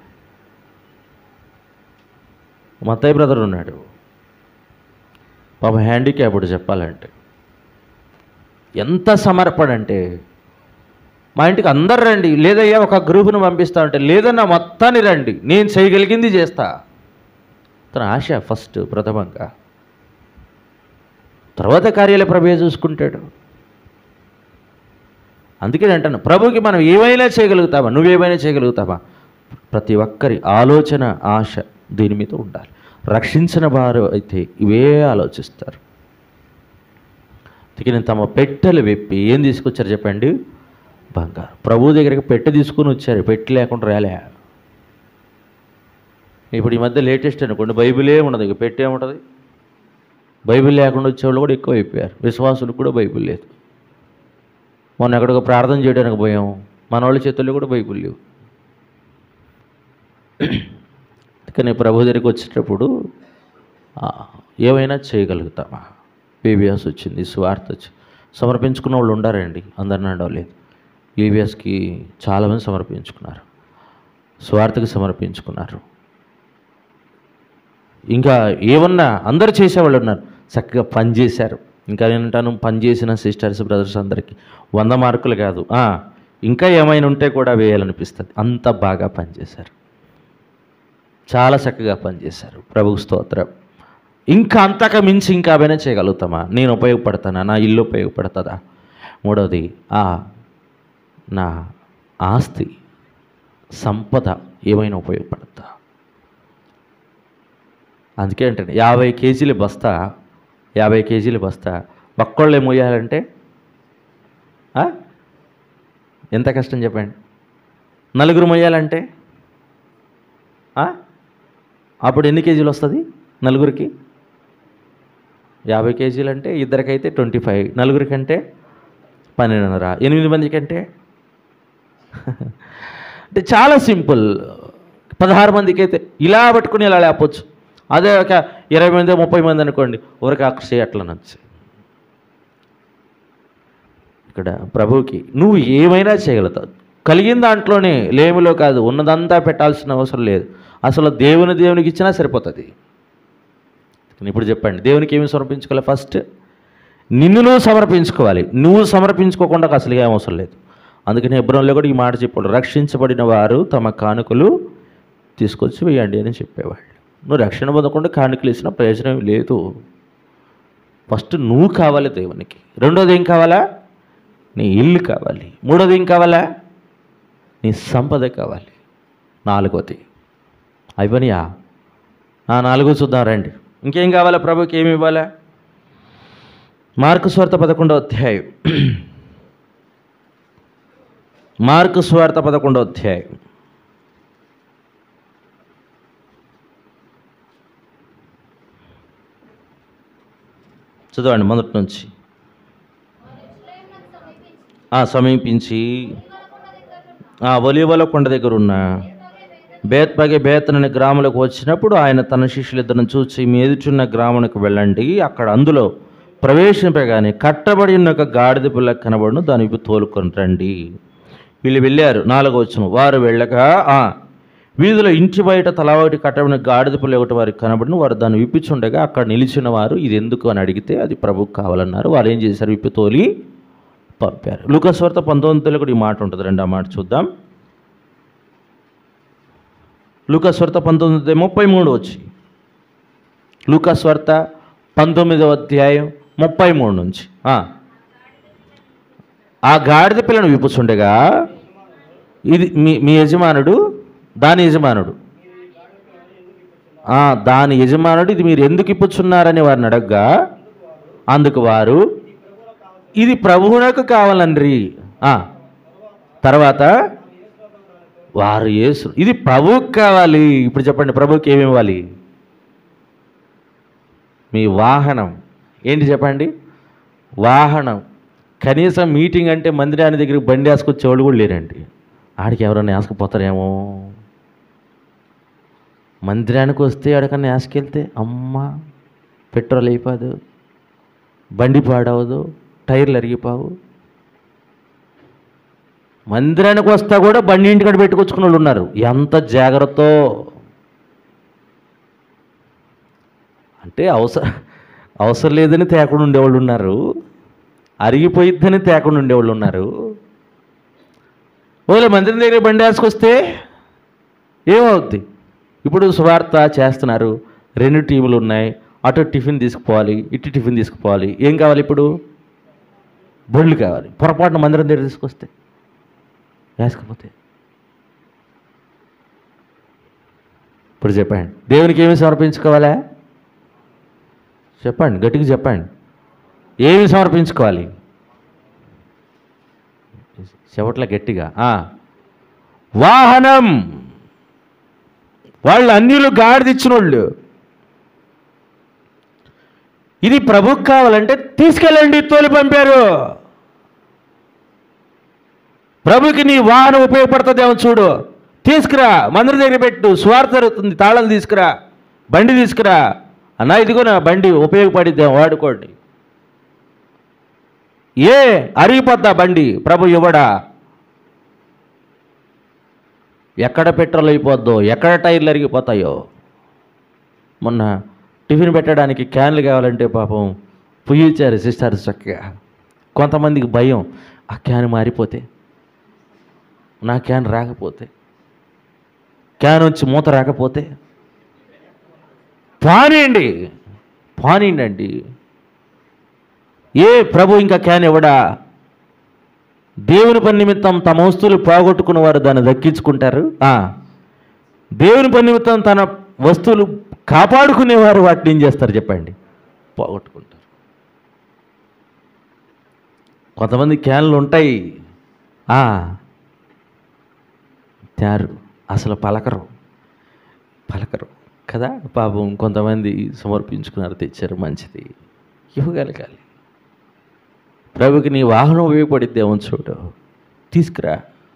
మత్తయ్య బ్రదర్ ఉన్నాడు పాప హ్యాండిక్యాప్డ్ చెప్పాలంటే ఎంత సమర్పణ అంటే మా ఇంటికి అందరు రండి లేదయ్యా ఒక గ్రూపును పంపిస్తా అంటే లేదన్నా మొత్తాన్ని రండి నేను చేయగలిగింది చేస్తా తన ఆశ ఫస్ట్ ప్రథమంగా తర్వాత కార్యాలయ ప్రభు చూసుకుంటాడు అందుకే నేను అంటాను ప్రభుకి మనం ఏమైనా చేయగలుగుతామా నువ్వేమైనా చేయగలుగుతావా ప్రతి ఒక్కరి ఆలోచన ఆశ దీని మీద ఉండాలి రక్షించిన వారు అయితే ఇవే ఆలోచిస్తారు తిగిన తమ పెట్టెలు విప్పి ఏం తీసుకొచ్చారు చెప్పండి బంగారు ప్రభు దగ్గరికి పెట్టె తీసుకుని వచ్చారు పెట్టి లేకుండా రాలే ఇప్పుడు ఈ మధ్య లేటెస్ట్ అనుకోండి బైబిలే ఉండదు ఇక పెట్టే ఉంటుంది బైబిల్ లేకుండా వచ్చేవాళ్ళు కూడా ఎక్కువ అయిపోయారు విశ్వాసులకు కూడా బైబిల్ లేదు మొన్న ఎక్కడికో ప్రార్థన చేయడానికి పోయాం మన వాళ్ళ చేతుల్లో కూడా బైబిల్ లేవు కానీ ప్రభు దగ్గరికి వచ్చేటప్పుడు ఆ, ఏమైనా చేయగలుగుతామా పీబీఎస్ వచ్చింది స్వార్థ వచ్చి సమర్పించుకున్న వాళ్ళు ఉండారండి అందరిని అనడం ఈవీఎస్కి చాలామంది సమర్పించుకున్నారు స్వార్థకి సమర్పించుకున్నారు ఇంకా ఏమన్నా అందరు చేసేవాళ్ళు ఉన్నారు చక్కగా పని చేశారు ఇంకా ఏంటంటాను పని చేసిన సిస్టర్స్ బ్రదర్స్ అందరికీ వంద మార్కులు కాదు ఆ, ఇంకా ఏమైనా ఉంటే కూడా వేయాలనిపిస్తుంది అంత బాగా పనిచేశారు చాలా చక్కగా పనిచేశారు ప్రభుకు స్తోత్రం ఇంకా అంతకు మించి ఇంకా ఏమైనా చేయగలుగుతామా నేను ఉపయోగపడతానా నా ఇల్లు ఉపయోగపడుతుందా మూడవది ఆ నా ఆస్తి సంపద ఏమైనా ఉపయోగపడుతుందా అందుకే అంటే యాభై కేజీల బస్తా యాభై కేజీల బస్తా ఒక్కళ్ళు మోయాలంటే ఆ? ఎంత కష్టం చెప్పండి నలుగురు మొయ్యాలంటే ఆ? అప్పుడు ఎన్ని కేజీలు వస్తుంది నలుగురికి యాభై కేజీలు అంటే ఇద్దరికైతే ట్వంటీ ఫైవ్ నలుగురికి అంటే పన్నెండున్నర ఎనిమిది మందికి అంటే అంటే చాలా సింపుల్ పదహారు మందికి అయితే ఇలా పట్టుకుని ఇలా లేపొచ్చు అదే ఒక ఇరవై మంది ముప్పై మంది అనుకోండి ఊరికి అక్షయ అట్లా నచ్చు ఇక్కడ ప్రభువుకి నువ్వు ఏమైనా చేయగలుగుతావు కలిగిన దాంట్లోనే లేమిలో కాదు ఉన్నదంతా పెట్టాల్సిన అవసరం లేదు అసలు దేవుని దేవునికి ఇచ్చినా సరిపోతుంది కానీ ఇప్పుడు చెప్పండి దేవునికి ఏమి సమర్పించుకోవాలి ఫస్ట్ నిన్ను నువ్వు సమర్పించుకోవాలి నువ్వు సమర్పించుకోకుండా అసలు ఏం అవసరం లేదు అందుకని ఎబ్రంలో కూడా ఈ మాట చెప్పాడు రక్షించబడిన వారు తమ కానుకలు తీసుకొచ్చి వేయండి అని చెప్పేవాళ్ళు నువ్వు రక్షణ పొందకుండా కానుకలు ఇచ్చిన ప్రయోజనం లేదు ఫస్ట్ నువ్వు కావాలి దేవునికి రెండోది ఏం కావాలా నీ ఇల్లు కావాలి మూడోది ఏం కావాలా నీ సంపద కావాలి నాలుగోది అయిపోయినాయా ఆ నాలుగో చూద్దాం రండి ఇంకేం కావాలా ప్రభుకి ఏమి ఇవ్వాలా మార్కు స్వార్థ పదకొండవ అధ్యాయం మార్కు స్వార్థ పదకొండవ అధ్యాయం చదవండి మొదటి నుంచి ఆ, సమీపించి ఆ ఒలివల కొండ దగ్గర ఉన్న బేత్పగే బేతనని గ్రాములకు వచ్చినప్పుడు ఆయన తన శిష్యులిద్దరిని చూసి మీ ఎదుచున్న గ్రామునికి వెళ్ళండి అక్కడ అందులో ప్రవేశింపగానే కట్టబడి ఉన్న ఒక గాడిద పిల్ల కనబడును దాని విప్పి తోలుకొని రండి వీళ్ళు వెళ్ళారు నాలుగో వచ్చును వారు వెళ్ళక ఆ వీధిలో ఇంటి బయట తలా ఒకటి కట్టబడిన గాడిద పిల్ల ఒకటి వారికి కనబడిన వారు దాన్ని విప్పించుండగా అక్కడ నిలిచిన వారు ఇది ఎందుకు అని అడిగితే అది ప్రభుకు కావాలన్నారు వారు ఏం చేశారు విప్పి తోలి పంపారు లూకస్వార్త పంతొమ్మిదిలో కూడా ఈ మాట ఉంటుంది రెండు ఆ మాట చూద్దాం లూకస్వార్త పంతొమ్మిది ముప్పై మూడు వచ్చి లూకస్వార్త పంతొమ్మిదవ అధ్యాయం ముప్పై మూడు నుంచి ఆ. ఆ గాడిద పిల్లను విప్పుచుండగా ఇది మీ మీ యజమానుడు దాని యజమానుడు ఆ, దాని యజమానుడు ఇది మీరు ఎందుకు ఇప్పుచున్నారని వారిని అడగగా అందుకు వారు ఇది ప్రభువునకు కావాలండ్రి ఆ, తర్వాత వారు యేసు ఇది ప్రభువుకి కావాలి ఇప్పుడు చెప్పండి ప్రభువుకి ఏమి ఇవ్వాలి మీ వాహనం ఏంటి చెప్పండి వాహనం కనీసం మీటింగ్ అంటే మందిరాని దగ్గరికి బండి వేసుకొచ్చేవాళ్ళు కూడా లేరండి ఆడికి ఎవరైనా వేసుకుపోతారేమో మందిరానికి వస్తే ఎక్కడికన్నా వేసుకెళ్తే అమ్మ పెట్రోల్ అయిపోదు బండి పాడవదు టైర్లు అరిగిపోవు మందిరానికి వస్తా కూడా బండి ఇంటికాడ పెట్టుకొచ్చుకున్న వాళ్ళు ఉన్నారు ఎంత జాగ్రత్తో అంటే అవసరం అవసరం లేదని తేకుండా ఉండేవాళ్ళు ఉన్నారు అరిగిపోయిద్దని తేకుండా ఉండేవాళ్ళు ఉన్నారు ఒకవేళ మందిరం దగ్గర బండి వేసుకొస్తే ఏమవుద్ది ఇప్పుడు సువార్త చేస్తున్నారు రెండు టీములు ఉన్నాయి అటు టిఫిన్ తీసుకుపోవాలి ఇటు టిఫిన్ తీసుకుపోవాలి ఏం కావాలి ఇప్పుడు బళ్ళు కావాలి పొరపాటున మందిరం దగ్గర తీసుకొస్తే వేసుకపోతే ఇప్పుడు చెప్పండి దేవునికి ఏమి సమర్పించుకోవాలా చెప్పండి గట్టిగా చెప్పండి ఏమి సమర్పించుకోవాలి చెవట్ల గట్టిగా ఆ. వాహనం వాళ్ళు అన్యులు గాడిదిచ్చిన వాళ్ళు ఇది ప్రభుకు కావాలంటే తీసుకెళ్ళండి తోలి పంపారు ప్రభుకి నీ వాహనం ఉపయోగపడుతుందేమో చూడు తీసుకురా మందిరం దగ్గర పెట్టు స్వార్థ జరుగుతుంది తాళం తీసుకురా బండి తీసుకురా అన్న ఇదిగో నా బండి ఉపయోగపడిద్దాం వాడుకోండి ఏ అరిగిపోద్దా బండి ప్రభు ఇవ్వడా ఎక్కడ పెట్రోల్ అయిపోద్దో ఎక్కడ టైర్లు అరిగిపోతాయో మొన్న టిఫిన్ పెట్టడానికి క్యాన్లు కావాలంటే పాపం పుయ్యిచ్చారు సిస్టర్ చక్కగా కొంతమందికి భయం ఆ క్యాన్ మారిపోతే నా క్యాన్ రాకపోతే క్యాన్ వచ్చి మూత రాకపోతే పానీయండి పానీయండి అండి ఏ ప్రభు ఇంకా క్యాన్ ఇవ్వడా దేవుని పని నిమిత్తం తమ వస్తువులు పోగొట్టుకున్న వారు దాన్ని దక్కించుకుంటారు ఆ, దేవుని పని నిమిత్తం తన వస్తువులు కాపాడుకునేవారు వాటిని ఏం చేస్తారు చెప్పండి పోగొట్టుకుంటారు కొంతమంది క్యాన్లు ఉంటాయి ఆ, తారు అసలు పలకరు పలకరు కదా పాపం కొంతమంది సమర్పించుకున్నారు తెచ్చారు మంచిది ఇవ్వగలగాలి ప్రభుకి నీ వాహనం ఉపయోగపడిద్దేమో చూడు తీసుకురా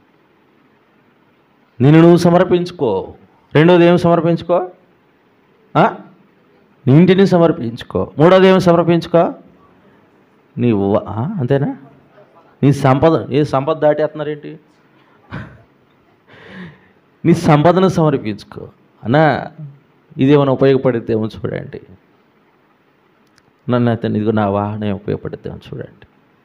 నిన్ను నువ్వు సమర్పించుకో రెండోది ఏం సమర్పించుకో ఆ? నీ ఇంటిని సమర్పించుకో మూడోది ఏమి సమర్పించుకో నీ వ- ఆ? అంతేనా నీ సంపద ఏ సంపద దాటేస్తున్నారేంటి నీ సంపదను సమర్పించుకో అన్నా ఇదేమైనా ఉపయోగపడిద్దేమో చూడండి నన్ను అతను ఇదిగో నా వాహనం ఉపయోగపడిద్దేమో చూడండి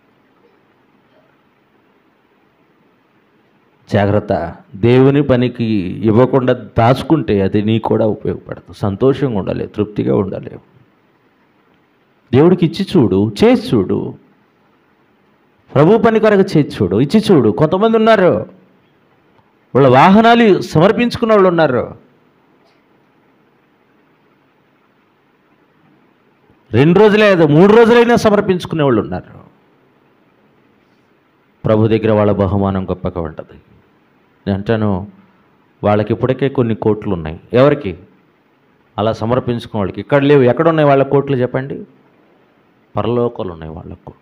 జాగ్రత్త దేవుని పనికి ఇవ్వకుండా దాచుకుంటే అది నీ కూడా ఉపయోగపడదు సంతోషంగా ఉండాలి తృప్తిగా ఉండాలి దేవుడికి ఇచ్చి చూడు చేసి చూడు ప్రభు పని కొరకు చేసి చూడు ఇచ్చి చూడు కొంతమంది ఉన్నారు వాళ్ళ వాహనాలు సమర్పించుకున్న వాళ్ళు ఉన్నారు రెండు రోజులే కాదు మూడు రోజులైనా సమర్పించుకునే వాళ్ళు ఉన్నారు ప్రభు దగ్గర వాళ్ళ బహుమానం గొప్పగా ఉంటుంది నేను అంటాను వాళ్ళకి ఇప్పటికే కొన్ని కోట్లు ఉన్నాయి ఎవరికి అలా సమర్పించుకున్న వాళ్ళకి ఇక్కడ లేవు ఎక్కడ ఉన్నాయి వాళ్ళ కోట్లు చెప్పండి పరలోకాలు ఉన్నాయి వాళ్ళ కోట్లు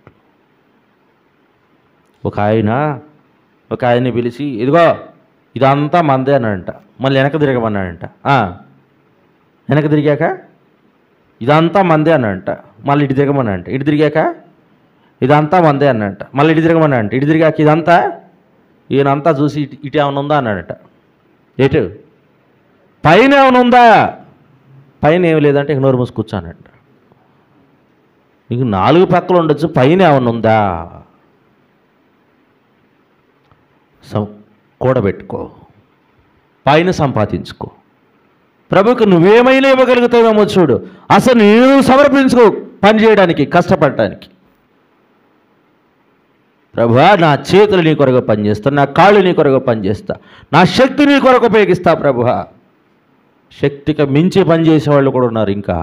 ఒక ఆయన ఒక ఆయన్ని పిలిచి ఇదిగో ఇదంతా మందే అన్నాడంట మళ్ళీ వెనక తిరగమన్నాడంట ఆ, వెనక తిరిగాక ఇదంతా మందే అన్నాడంట మళ్ళీ ఇటు తిరగమన్నాడంట ఇటు తిరిగాక ఇదంతా మందే అన్నాడంట మళ్ళీ ఇటు తిరగమన్నాడంట ఇటు తిరిగాక ఇదంతా ఈయనంతా చూసి ఇటు ఇటు ఏమైనా ఉందా అన్నాడట ఎటు పైన ఏమైనా ఉందా పైన ఏమి లేదంటే ఇక నోరు మూసి కూర్చోనంట నీకు నాలుగు పక్కలు ఉండొచ్చు పైన ఏమైనా ఉందా సం కూడబెట్టుకో పైన సంపాదించుకో ప్రభుకు నువ్వేమైనా ఇవ్వగలుగుతావేమో చూడు అసలు నేను సమర్పించుకో పని చేయడానికి కష్టపడటానికి ప్రభా నా చేతులు నీ కొరకు పనిచేస్తా నా కాళ్ళు నీ కొరకు పనిచేస్తా నా శక్తి నీ కొరకు ఉపయోగిస్తా ప్రభా శక్తికి మించి పనిచేసే వాళ్ళు కూడా ఉన్నారు ఇంకా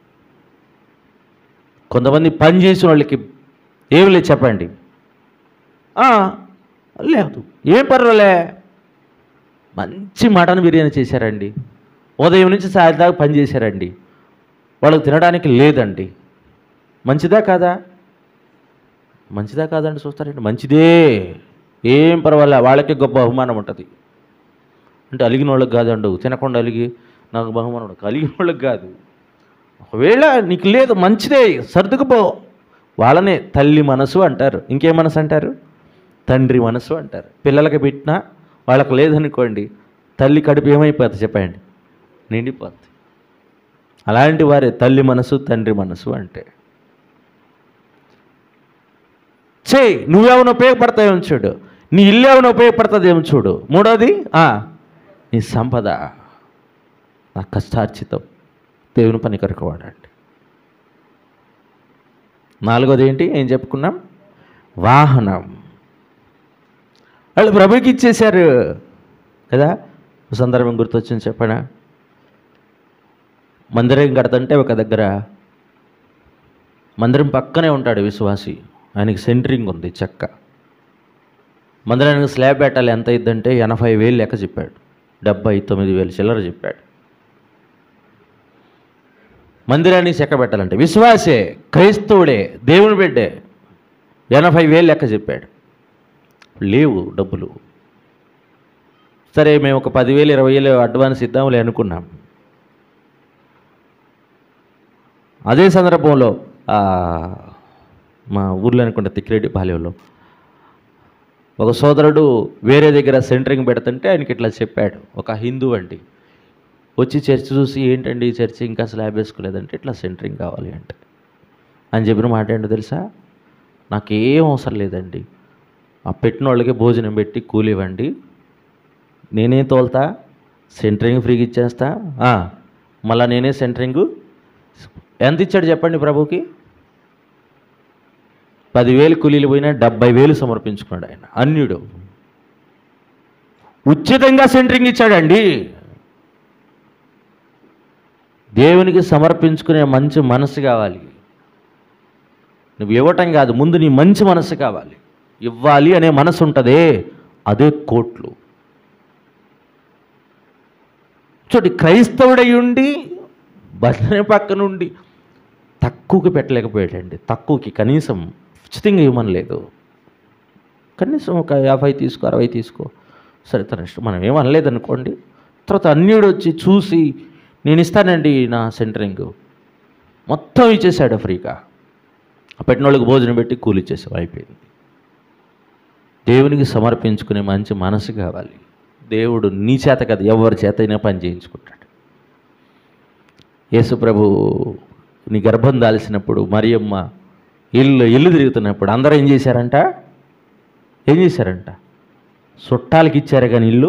కొంతమంది పని చేసిన వాళ్ళకి ఏమి లేదు చెప్పండి "ఆ, లేదు ఏం పర్వాలే మంచి మటన్ బిర్యానీ చేశారండి ఉదయం నుంచి సాయంత్రం దాకా పని చేశారండి వాళ్ళకి తినడానికి లేదండి మంచిదా కాదా మంచిదా కాదండి చూస్తారండి మంచిదే ఏం పర్వాలే వాళ్ళకి గొప్ప బహుమానం ఉంటుంది అంటే అలిగిన వాళ్ళకి కాదండు తినకుండా అలిగి నాకు బహుమానం ఉండదు అలిగిన వాళ్ళకి కాదు ఒకవేళ నీకు లేదు మంచిదే సర్దుకుపో వాళ్ళనే తల్లి మనసు అంటారు ఇంకే మనసు అంటారు తండ్రి మనసు అంటారు పిల్లలకి పెట్టినా వాళ్ళకి లేదనుకోండి తల్లి కడుపు ఏమైపోతుంది చెప్పండి నిండిపోద్ది అలాంటి వారే తల్లి మనసు తండ్రి మనసు అంటే చేయి నువ్వేమైనా ఉపయోగపడతావేమో చూడు నీ ఇల్లు ఏమైనా ఉపయోగపడుతుందేమో చూడు మూడోది ఆ, నీ సంపద నా కష్టార్జితం దేవుని పని కొరకు వాడండి నాలుగోది ఏంటి ఏం చెప్పుకున్నాం వాహనం వాళ్ళు ప్రభుకి ఇచ్చేశారు కదా ఒక సందర్భం గుర్తొచ్చింది చెప్పనా మందిరం కడతంటే ఒక దగ్గర మందిరం పక్కనే ఉంటాడు విశ్వాసి ఆయనకి సెంటరింగ్ ఉంది చెక్క మందిరానికి స్లాబ్ పెట్టాలి ఎంత అయిందంటే ఎనభై వేలు లెక్క చెప్పాడు డెబ్బై తొమ్మిది వేలు చిల్లర చెప్పాడు మందిరానికి చెక్క పెట్టాలంటే విశ్వాసే క్రైస్తవుడే దేవుని బిడ్డే ఎనభై వేలు లెక్క చెప్పాడు లేవు డబ్బులు సరే మేము ఒక పదివేలు ఇరవై వేలు అడ్వాన్స్ ఇద్దాంలే అనుకున్నాం అదే సందర్భంలో ఆ, మా ఊర్లో అనుకుంటే తిక్కిరెడ్డి పాలెంలో ఒక సోదరుడు వేరే దగ్గర సెంటరింగ్ పెడుతుంటే ఆయనకి ఇట్లా చెప్పాడు ఒక హిందూ అండి వచ్చి చర్చ్ చూసి ఏంటండి ఈ చర్చ్ ఇంకా స్లాబ్ వేసుకోలేదంటే ఇట్లా సెంటరింగ్ కావాలి అంటే అని చెప్పిన మాట ఏంటో తెలుసా నాకేం అవసరం లేదండి ఆ పెట్టిన వాళ్ళకి భోజనం పెట్టి కూలి ఇవ్వండి నేనే తోలుతా సెంటరింగ్ ఫ్రీగా ఇచ్చేస్తా ఆ, మళ్ళా నేనే సెంటరింగు ఎంత ఇచ్చాడు చెప్పండి ప్రభుకి పదివేలు కూలీలు పోయినా డెబ్బై వేలు సమర్పించుకున్నాడు ఆయన అన్యుడు ఉచితంగా సెంటరింగ్ ఇచ్చాడండి దేవునికి సమర్పించుకునే మంచి మనసు కావాలి నువ్వు ఇవ్వటం కాదు ముందు నీ మంచి మనసు కావాలి ఇవ్వాలి అనే మనసు ఉంటుందే అదే కోట్లు చూడండి క్రైస్తవుడై ఉండి భజన పక్క నుండి తక్కువకి పెట్టలేకపోయాడండి తక్కువకి కనీసం ఉచితంగా ఇవ్వమనలేదు కనీసం ఒక యాభై తీసుకో అరవై తీసుకో సరే తన ఇష్టం మనం ఏమనలేదు అనుకోండి తర్వాత అన్యుడు వచ్చి చూసి నేను ఇస్తానండి నా సెంటరింగ్ మొత్తం ఇచ్చేసాడు ఫ్రీగా ఆ పెట్టిన వాళ్ళకి భోజనం పెట్టి కూలి ఇచ్చేసాం అయిపోయింది దేవునికి సమర్పించుకునే మంచి మనసు కావాలి దేవుడు నీ చేత కదా ఎవరి చేత అయినా పని చేయించుకుంటాడు యేసు ప్రభు నీ గర్భం దాల్సినప్పుడు మరియమ్మ ఇల్లు ఇల్లు తిరుగుతున్నప్పుడు అందరూ ఏం చేశారంట ఏం చేశారంట చుట్టాలకి ఇచ్చారు కానీ ఇల్లు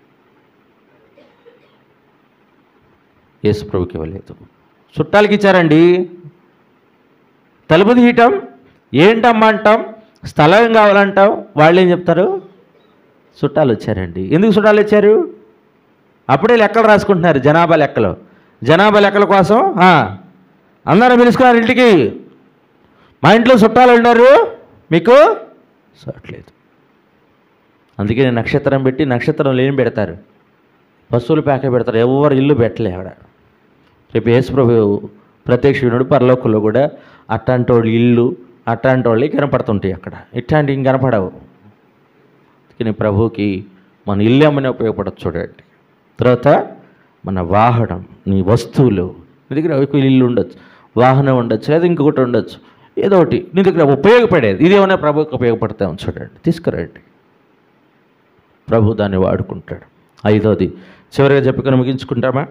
యేసు ప్రభుకి ఇవ్వలేదు చుట్టాలకి ఇచ్చారండి తలుపు తీయటం ఏంటమ్మా అంటాం స్థలం కావాలంటాం వాళ్ళు ఏం చెప్తారు చుట్టాలు వచ్చారండి ఎందుకు చుట్టాలు వచ్చారు అప్పుడే లెక్కలు రాసుకుంటున్నారు జనాభా లెక్కలు జనాభా లెక్కల కోసం ఆ, అందరూ పిలుచుకున్నారు ఇంటికి మా ఇంట్లో చుట్టాలు ఉన్నారు మీకు చూడట్లేదు అందుకే నేను నక్షత్రం పెట్టి నక్షత్రం లేని పెడతారు పశువులు ప్యాకే పెడతారు ఎవరు ఇల్లు పెట్టలే ఆవిడ రేపు యేసుప్రభు ప్రత్యక్షుడు పరలోకంలో కూడా అట్లాంటి వాళ్ళు ఇల్లు అట్లాంటి వాళ్ళు కనపడుతుంటాయి అక్కడ ఇట్లాంటివి ఇంక కనపడవు అందుకని ప్రభువుకి మన ఇల్లు అమ్మని ఉపయోగపడచ్చు చూడండి తర్వాత మన వాహనం నీ వస్తువులు నీ దగ్గర ఒక ఇల్లు ఉండొచ్చు వాహనం ఉండొచ్చు లేదా ఇంకొకటి ఉండొచ్చు ఏదో ఒకటి నీ దగ్గర ఉపయోగపడేది ఇది ఏమైనా ప్రభువుకి ఉపయోగపడతామని చూడండి తీసుకురండి ప్రభు దాన్ని వాడుకుంటాడు ఐదోది చివరిగా చెప్పుకొని ముగించుకుంటామా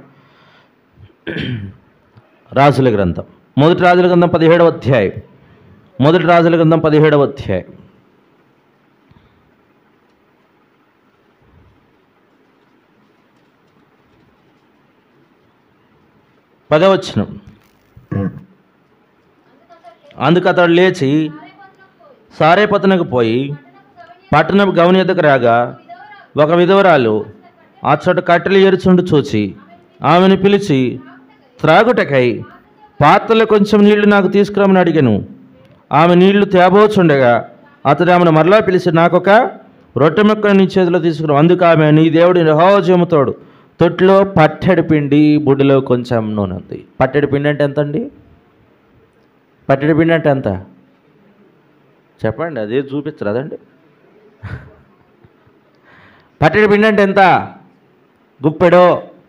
రాజుల గ్రంథం మొదటి రాజుల గ్రంథం పదిహేడవ అధ్యాయం మొదటి రాజుల గ్రంథం పదిహేడవ అధ్యాయం పదవచనం అందుకు అతడు లేచి సారేపతనకు పోయి పట్టణం గవని ఎద్దకు రాగా ఒక విధవరాలు ఆ చోట కట్టెలు ఎరుచుండు చూచి ఆమెను పిలిచి త్రాగుటకై పాత్రలో కొంచెం నీళ్లు నాకు తీసుకురమని అడిగాను ఆమె నీళ్లు తేబోచుండగా అతడు ఆమెను మరలా పిలిచి నాకొక రొట్టె ముక్కను నీ చేతిలో తీసుకురా అందుకు ఆమె నీ దేవుడి రహోజముతోడు తొట్టిలో పట్టెడు పిండి బుడ్డిలో కొంచెం నూనె ఉంది పట్టెడు పిండి అంటే ఎంత అండి పట్టెడు పిండి అంటే ఎంత చెప్పండి అదే చూపించరు అదండి పట్టెడు పిండి అంటే ఎంత గుప్పెడో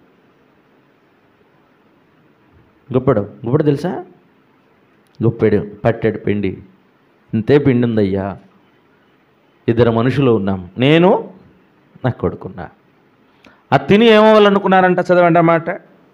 గుప్పెడు గుప్పెడు తెలుసా గుప్పెడు పట్టెడు పిండి ఇంతే పిండి ఉందయ్యా ఇద్దరు మనుషులు ఉన్నాం నేను నా కొడుకున్నా అది తిని ఏమవ్వాలనుకున్నారంట చదవండి అన్నమాట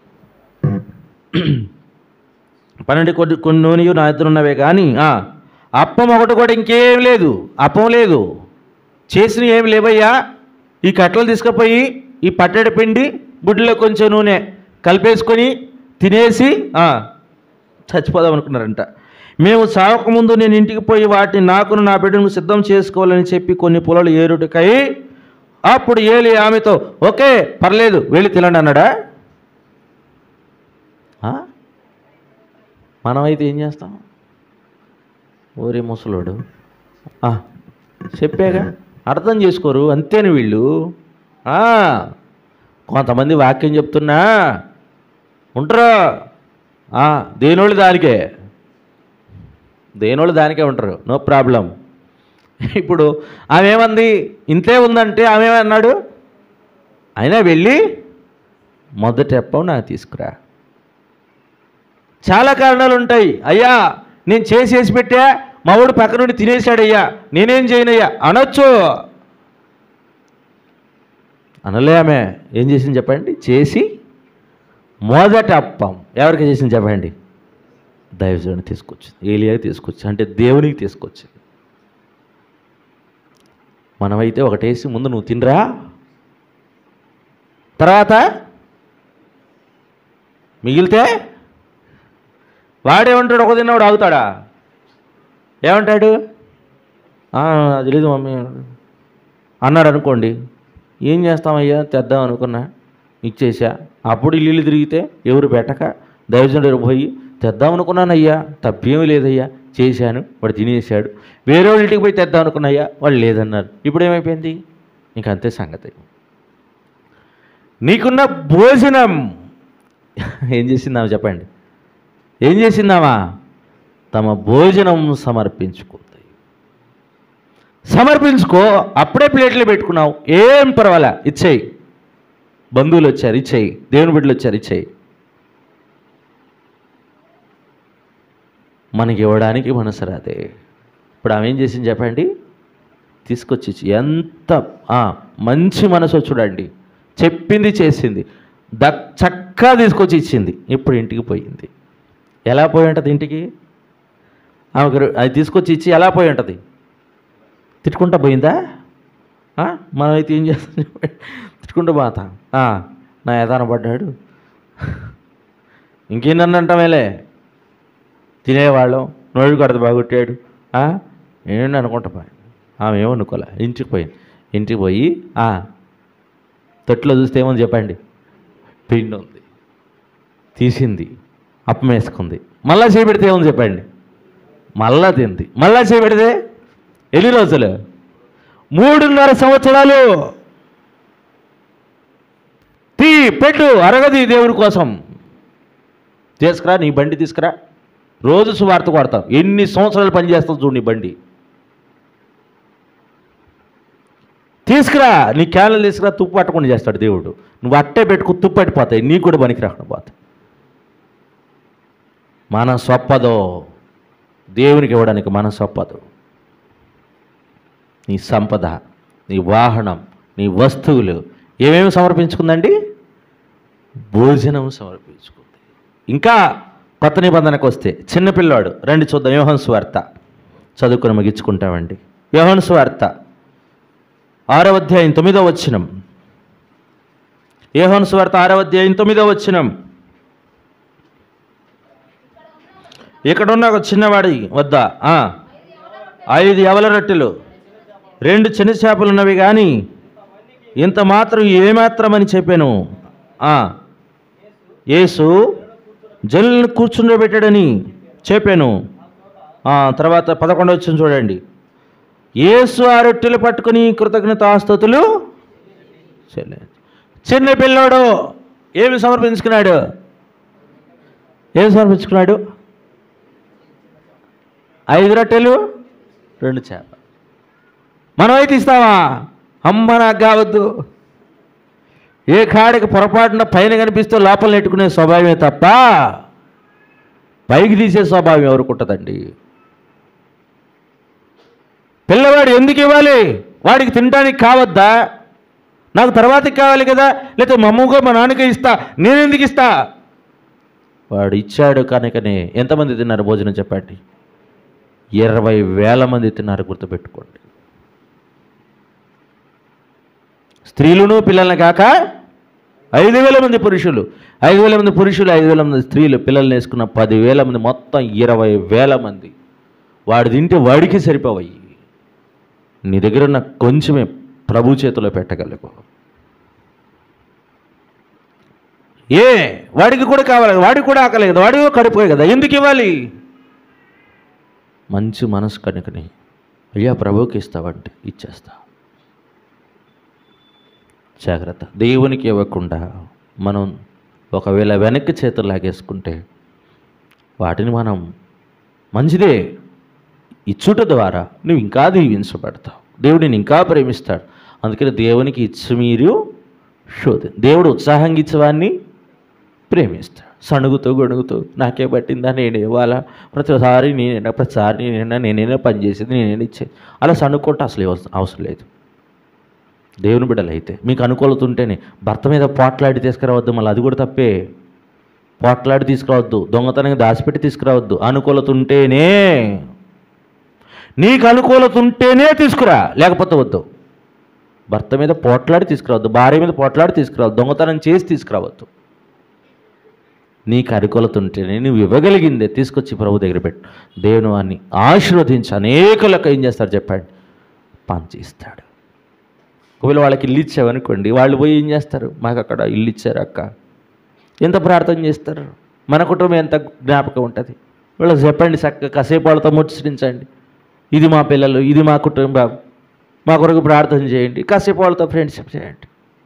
పన్నెండు కొద్ది కొన్ని నూనె నా ఇద్దరు ఉన్నవే కానీ ఆ, అప్పం ఒకటి కూడా ఇంకేం లేదు అప్పం లేదు చేసిన ఏమి లేవయ్యా ఈ కట్టలు తీసుకుపోయి ఈ పట్టెడు పిండి గుడ్డలో కొంచెం నూనె కలిపేసుకొని తినేసి ఆ, చచ్చిపోదాం అనుకున్నారంట మేము సావకముందు నేను ఇంటికి పోయి వాటిని నాకును నా బిడ్డను సిద్ధం చేసుకోవాలని చెప్పి కొన్ని పొలాలు ఏరుటకై అప్పుడు ఏలి ఆమెతో ఓకే పర్లేదు వెళ్ళి తినండి అన్నాడా ఆ? మనమైతే ఏం చేస్తాం ఓరే ముసలోడు ఆ, చెప్పాగా అర్థం చేసుకోరు అంతేని వీళ్ళు ఆ, కొంతమంది వాక్యం చెప్తున్నా ఉంటారు ఆ, దేనోళ్ళు దానికే దేనోళ్ళు దానికే ఉంటారు నో ప్రాబ్లం ఇప్పుడు ఆమె ఏమంది ఇంతే ఉందంటే ఆమె ఏమన్నాడు అయినా వెళ్ళి మొదటి అప్పం నాకు తీసుకురా చాలా కారణాలు ఉంటాయి అయ్యా నేను చేసేసి పెట్టా మా వాడు పక్క నుండి తినేశాడయ్యా నేనేం చేయనయ్యా అనొచ్చు అనలే ఆమె ఏం చేసింది చెప్పండి చేసి మొదటి అప్పం ఎవరికి చేసింది చెప్పండి దైవజుడిని తీసుకొచ్చింది ఏలియాకి తీసుకొచ్చి అంటే దేవునికి తీసుకొచ్చింది మనమైతే ఒకటేసి ముందు నువ్వు తినరా తర్వాత మిగిలితే వాడేమంటాడు ఒక తిన్నవాడు ఆగుతాడా ఏమంటాడు "ఆ, అది లేదు మమ్మీ అన్నాడు అనుకోండి ఏం చేస్తామయ్యా తెద్దాం అనుకున్నా ఇచ్చేసా అప్పుడు ఇల్లు తిరిగితే ఎవరు పెట్టక దైవజనుడు పోయి తెద్దాం అనుకున్నానయ్యా తప్పేమీ లేదయ్యా చేశాను వాడు తినేసాడు వేరే వాళ్ళ ఇంటికి పోయి తెద్దాం అనుకున్నాయ్యా వాళ్ళు లేదన్నారు ఇప్పుడు ఏమైపోయింది ఇంక అంతే సంగతి నీకున్న భోజనం ఏం చేసిందామా చెప్పండి ఏం చేసిందామా తమ భోజనం సమర్పించుకుంది సమర్పించుకో అప్పుడే ప్లేట్లు పెట్టుకున్నావు ఏం పర్వాలే ఇచ్చేయి బంధువులు వచ్చారు ఇచ్చేయి దేవుని బిడ్డలు వచ్చారు ఇచ్చేయి మనకి ఇవ్వడానికి మనసు రాదే ఇప్పుడు ఆమె ఏం చేసింది చెప్పండి తీసుకొచ్చి ఇచ్చి ఎంత ఆ, మంచి మనసు చూడండి చెప్పింది చేసింది ద చక్కగా తీసుకొచ్చి ఇచ్చింది ఇప్పుడు ఇంటికి పోయింది ఎలా పోయి ఉంటుంది ఇంటికి ఆమెకు రె- అది తీసుకొచ్చి ఇచ్చి ఎలా పోయి ఉంటుంది తిట్టుకుంటా పోయిందా ఆ? మనమైతే ఏం చేస్తాం చెప్పండి తిట్టుకుంటూ పోతాం ఆ, నా యథాన పడ్డాడు ఇంకేందంటామేలే తినేవాళ్ళం నోడు కడత బాగుట్టాడు ఏంటి అనుకుంటా పోయి ఆమె ఏమనుకోలే ఇంటికి పోయింది ఇంటికి పోయి ఆ, తొట్లో చూస్తే ఏమని చెప్పండి పిండి ఉంది తీసింది అప్పం వేసుకుంది మళ్ళా చేపెడితే ఏముంది చెప్పండి మళ్ళా తింది మళ్ళా చేపెడితే ఎన్ని రోజులు మూడున్నర సంవత్సరాలు తీ పెట్టు అరగది దేవుడి కోసం తీసుకురా నీ బండి తీసుకురా రోజు సువార్త కొడతావు ఎన్ని సంవత్సరాలు పనిచేస్తావు చూడు నీ బండి తీసుకురా నీ క్యాన్లు తీసుకురా తుప్పు పట్టకుండా చేస్తాడు దేవుడు నువ్వు అట్టే పెట్టుకు తుప్పు పట్టిపోతాయి నీకు కూడా పనికి రాకుండా పోతాయి మన సొప్పదో దేవునికి ఇవ్వడానికి మన సొప్పదు నీ సంపద నీ వాహనం నీ వస్తువులు ఏమేమి సమర్పించుకుందండి భోజనం సమర్పించుకుంది ఇంకా కొత్త నిబంధనకు వస్తే చిన్నపిల్లాడు రండి చూద్దాం యోహన్ స్వార్త చదువుకుని ముగించుకుంటామండి యోహన్ స్వార్త ఆరవ అధ్యాయం తొమ్మిదో వచ్చినం యోహన్ స్వార్త ఆరవ అధ్యాయం తొమ్మిదో వచ్చినం ఇక్కడ ఉన్న ఒక చిన్నవాడి వద్ద ఆ, ఐదు ఎవల రొట్టెలు రెండు చిన్న చేపలు ఉన్నవి కానీ ఇంత మాత్రం ఏమాత్రమని చెప్పాను ఆ, యేసు జల్లును కూర్చుండబెట్టాడని చెప్పాను ఆ, తర్వాత పదకొండు వచ్చిన చూడండి యేసు ఆ రొట్టెలు పట్టుకుని కృతజ్ఞతాస్తుతులు చెల్లి చిన్న పిల్లోడు ఏమి సమర్పించుకున్నాడు ఏమి సమర్పించుకున్నాడు ఐదు రొట్టెలు రెండు చేప మనమైతే ఇస్తావా అమ్మ నాకు కావద్దు ఏ కాడికి పొరపాటున పైన కనిపిస్తే లోపల నెట్టుకునే స్వభావమే తప్ప పైకి తీసే స్వభావం ఎవరికి ఉంటుందండి పిల్లవాడు ఎందుకు ఇవ్వాలి వాడికి తినడానికి కావద్దా నాకు తర్వాతకి కావాలి కదా లేకపోతే మా అమ్మకో మా నాన్నకో ఇస్తా నేను ఎందుకు ఇస్తా వాడు ఇచ్చాడు కనుకనే ఎంతమంది తిన్నారు భోజనం చెప్పండి ఇరవై వేల మంది తిన్నారు గుర్తుపెట్టుకోండి స్త్రీలును పిల్లల్ని కాక ఐదు వేల మంది పురుషులు ఐదు వేల మంది పురుషులు ఐదు వేల మంది స్త్రీలు పిల్లల్ని వేసుకున్న పదివేల మంది మొత్తం ఇరవై వేల మంది వాడు తింటే వాడికి సరిపోవయ్యి నీ దగ్గర ఉన్న కొంచెమే ప్రభు చేతిలో పెట్టగలవు ఏ వాడికి కూడా కావాలి కదా వాడికి కూడా ఆకలి కదా వాడికి కూడా కడుపు కదా ఎందుకు ఇవ్వాలి మంచి మనసు కనుకని అయ్యా ప్రభువుకి ఇస్తావంటే ఇచ్చేస్తా జాగ్రత్త దేవునికి ఇవ్వకుండా మనం ఒకవేళ వెనక్కి చేతులు లాగేసుకుంటే వాటిని మనం మంచిదే ఇచ్చుట ద్వారా నువ్వు ఇంకా దీవించబడతావు దేవుడు నేను ఇంకా ప్రేమిస్తాడు అందుకని దేవునికి ఇచ్చి మీరు శోధ దేవుడు ఉత్సాహంగా ఇచ్చేవాడిని ప్రేమిస్తాడు సణుగుతూ గొణుగుతూ నాకే పట్టిందా నేనే ఇవ్వాలా ప్రతిసారి నేనే ప్రతిసారి నేనైనా నేనైనా పని చేసేది నేనైనా ఇచ్చేది అలా సణుక్కుంటే అసలు ఇవ్వాల్సిన అవసరం లేదు దేవుని బిడ్డలు అయితే మీకు అనుకూలత ఉంటేనే భర్త మీద పోట్లాడి తీసుకురావద్దు మళ్ళీ అది కూడా తప్పే పోట్లాడి తీసుకురావద్దు దొంగతనంగా దాచిపెట్టి తీసుకురావద్దు అనుకూలత ఉంటేనే నీకు అనుకూలత ఉంటేనే తీసుకురా లేకపోతే వద్దు భర్త మీద పోట్లాడి తీసుకురావద్దు భార్య మీద పోట్లాడి తీసుకురావద్దు దొంగతనం చేసి తీసుకురావద్దు నీకు అనుకూలత ఉంటేనే నువ్వు ఇవ్వగలిగిందే తీసుకొచ్చి ప్రభు దగ్గర పెట్టు దేవుని వారిని ఆశీర్వదించి అనేకులకు ఏం చేస్తారు చెప్పండి పంచి ఇస్తాడు ఒకవేళ వాళ్ళకి ఇల్లు ఇచ్చావనుకోండి వాళ్ళు పోయి ఏం చేస్తారు మాకు అక్కడ ఇల్లు ఇచ్చారు అక్క ఎంత ప్రార్థన చేస్తారు మన కుటుంబం ఎంత జ్ఞాపకం ఉంటుంది వీళ్ళకి చెప్పండి చక్కగా కాసేపు వాళ్ళతో ముచ్చరించండి ఇది మా పిల్లలు ఇది మా కుటుంబం మా కొరకు ప్రార్థన చేయండి కాసేపు వాళ్ళతో ఫ్రెండ్షిప్ చేయండి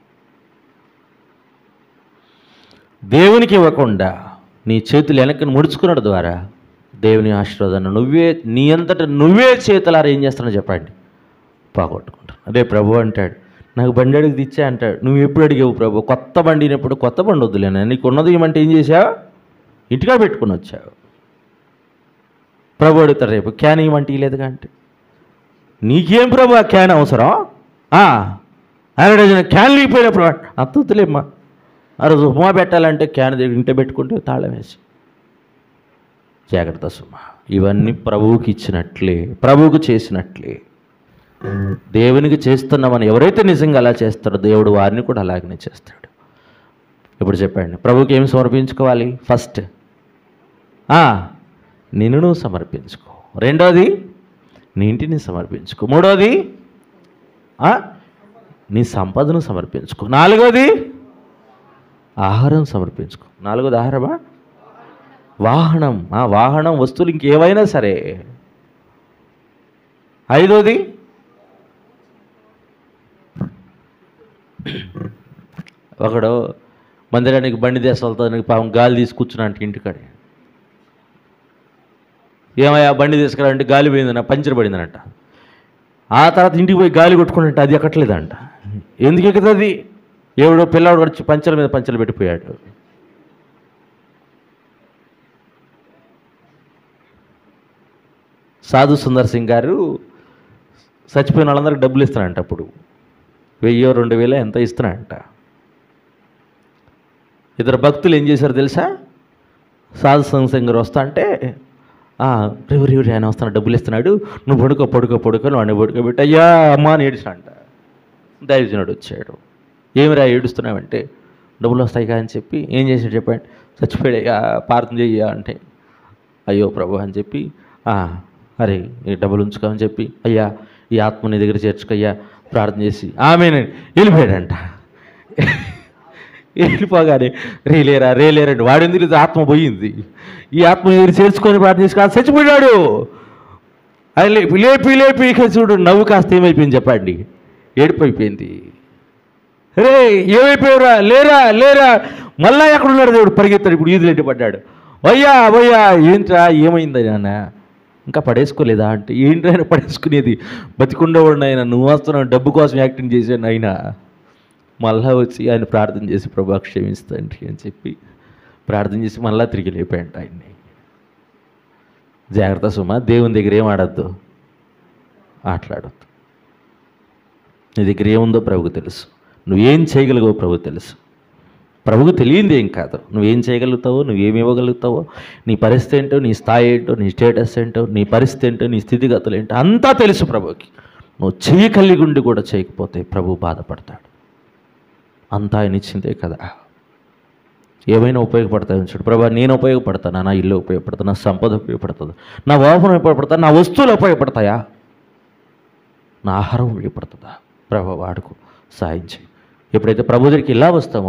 దేవునికి ఇవ్వకుండా నీ చేతులు వెనక్కి ముడుచుకున్నది ద్వారా దేవుని ఆశీర్వాదాన్ని నువ్వే నీ అంతట నువ్వే చేతులారా ఏం చేస్తున్నావు చెప్పండి పోగొట్టుకుంటాను అదే ప్రభు అంటాడు నాకు బండి అడిగి తెచ్చా అంటాడు నువ్వు ఎప్పుడు అడిగావు ప్రభు కొత్త బండినప్పుడు కొత్త బండి వద్దులేనా నీకు ఉన్నది ఏమంటే ఏం చేసావు ఇంటికా పెట్టుకుని వచ్చావు ప్రభు అడుగుతాడు రేపు క్యాన్ ఇవ్వమంటే ఇవ్వలేదుగా అంటే నీకేం ప్రభు ఆ క్యాన్ అవసరం అరవై డజన్ క్యాన్లు ఇగిపోయినప్పుడు అంత వద్దులేమ్మా ఆ రోజు ఉప్మా పెట్టాలంటే క్యాన్ దగ్గర ఇంట పెట్టుకుంటే తాళం వేసి జాగ్రత్త సుమా ఇవన్నీ ప్రభువుకి ఇచ్చినట్లే ప్రభువుకు చేసినట్లే దేవునికి చేస్తున్నామని ఎవరైతే నిజంగా అలా చేస్తారో దేవుడు వారిని కూడా అలాగనే చేస్తాడు ఇప్పుడు చెప్పండి ప్రభుకి ఏం సమర్పించుకోవాలి ఫస్ట్ నిన్ను నువ్వు సమర్పించుకో రెండోది నీ ఇంటిని సమర్పించుకో మూడోది ఆ, నీ సంపదను సమర్పించుకో నాలుగోది ఆహారం సమర్పించుకో నాలుగోది ఆహారమా వాహనం ఆ వాహనం వస్తువులు ఇంకేవైనా సరే ఐదోది ఒకడు మందిరానికి బండి దేశాలతో పాపం గాలి తీసి కూర్చున్నాంట ఇంటికాడ ఏమయ్యా బండి తీసుకురాలంటే గాలి పోయిందన్న పంచర్ పడిందనంట ఆ తర్వాత ఇంటికి పోయి గాలి కొట్టుకుంటే అది ఎక్కట్లేదంట ఎందుకు ఎక్కుతుంది ఎవడో పిల్లాడు వచ్చి పంచల మీద పంచలు పెట్టిపోయాడు సాధు సుందర్ సింగ్ గారు చచ్చిపోయిన వాళ్ళందరికీ డబ్బులు ఇస్తున్నారంట అప్పుడు వెయ్యో రెండు వేలో ఎంత ఇస్తున్నారంట ఇద్దరు భక్తులు ఏం చేశారు తెలుసా సాధు సంఘ సింగ్ గారు వస్తా అంటే రివరి రివరి ఆయన వస్తాను డబ్బులు ఇస్తున్నాడు నువ్వు పడుకో పడుకో పడుకో నువ్వు వాడిని పడుకోబెట్టి అయ్యా అమ్మా అని ఏడిచాడంట దైవజనుడు వచ్చాడు ఏమిరా ఏడుస్తున్నావంటే డబ్బులు వస్తాయి కదా అని చెప్పి ఏం చేశాడు చెప్పండి చచ్చిపోయాడు అయ్యా ప్రార్థన చెయ్యా అంటే అయ్యో ప్రభు అని చెప్పి "ఆ, అరే ఈ డబ్బులు ఉంచుకోమని చెప్పి అయ్యా ఈ ఆత్మ నీ దగ్గర చేర్చుకయ్యా ప్రార్థన చేసి ఆమెనండి వెళ్ళిపోయాడంట వెళ్ళిపోగానే రే లేరా రే లేరండి వాడు ఎందుకు ఇది ఆత్మ పోయింది ఈ ఆత్మ దగ్గర చేర్చుకొని ప్రార్థన చేసి కాదు చచ్చిపోయాడు అది లేపి లేపి లేపి ఇక చూడు నవ్వు కాస్త ఏమైపోయింది చెప్పండి ఏడుపు అయిపోయింది రే ఏమైపోయావురా లేరా లేరా మళ్ళా ఎక్కడున్నాడు దేవుడు పరిగెత్తాడు ఇప్పుడు ఈదులు పడ్డాడు అయ్యా అయ్యా ఏంట్రా ఏమైంది నాన్న ఇంకా పడేసుకోలేదా అంటే ఏంటి ఆయన పడేసుకునేది బతికుండేవాడు ఆయన నువ్వు వస్తున్నావు డబ్బు కోసం యాక్టింగ్ చేశాను ఆయన మళ్ళా వచ్చి ఆయన ప్రార్థన చేసి ప్రభా క్షమిస్తాండి అని చెప్పి ప్రార్థన చేసి మళ్ళా తిరిగి లేపాయంట ఆయన్ని జాగ్రత్త సుమా దేవుని దగ్గర ఏం ఆడద్దు ఆటలాడద్దు నీ దగ్గర ఏముందో ప్రభుకు తెలుసు నువ్వేం చేయగలిగావో ప్రభు తెలుసు ప్రభుకు తెలియంది ఏం కాదు నువ్వేం చేయగలుగుతావో నువ్వేమి ఇవ్వగలుగుతావో నీ పరిస్థితి ఏంటో నీ స్థాయి ఏంటో నీ స్టేటస్ ఏంటో నీ పరిస్థితి ఏంటో నీ స్థితిగతులు ఏంటో అంతా తెలుసు ప్రభుకి నువ్వు చెయ్యి కలిగి ఉండి కూడా చేయకపోతే ప్రభు బాధపడతాడు అంతా ఆయన ఇచ్చిందే కదా ఏమైనా ఉపయోగపడతాయి ఉంచాడు ప్రభా నేను ఉపయోగపడతానా నా ఇల్లు ఉపయోగపడతా నా సంపద ఉపయోగపడుతుంది నా వాహనం ఉపయోగపడతా నా వస్తువులు ఉపయోగపడతాయా నా ఆహారం ఉపయోగపడుతుందా ప్రభా వాడుకు సాయం చేయి ఎప్పుడైతే ప్రభు దగ్గరికి ఇలా వస్తామో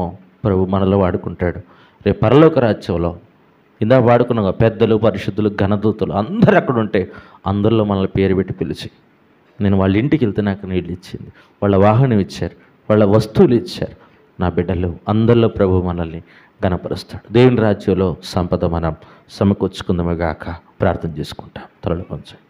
ప్రభు మనలో వాడుకుంటాడు రేపు పరలోక రాజ్యంలో ఇందాక వాడుకున్నాం కదా, పెద్దలు పరిశుద్ధులు ఘనదూతలు అందరూ అక్కడ ఉంటే అందరిలో మనల్ని పేరు పెట్టి పిలిచి నేను వాళ్ళ ఇంటికి వెళ్తే నాకు నీళ్ళు ఇచ్చింది వాళ్ళ వాహనం ఇచ్చారు వాళ్ళ వస్తువులు ఇచ్చారు నా బిడ్డలు అందరిలో ప్రభు మనల్ని గణపరుస్తాడు దేవుని రాజ్యంలో సంపద మనం సమకూర్చుకుందామే గాక ప్రార్థన చేసుకుంటాం త్వరలో కొంచెం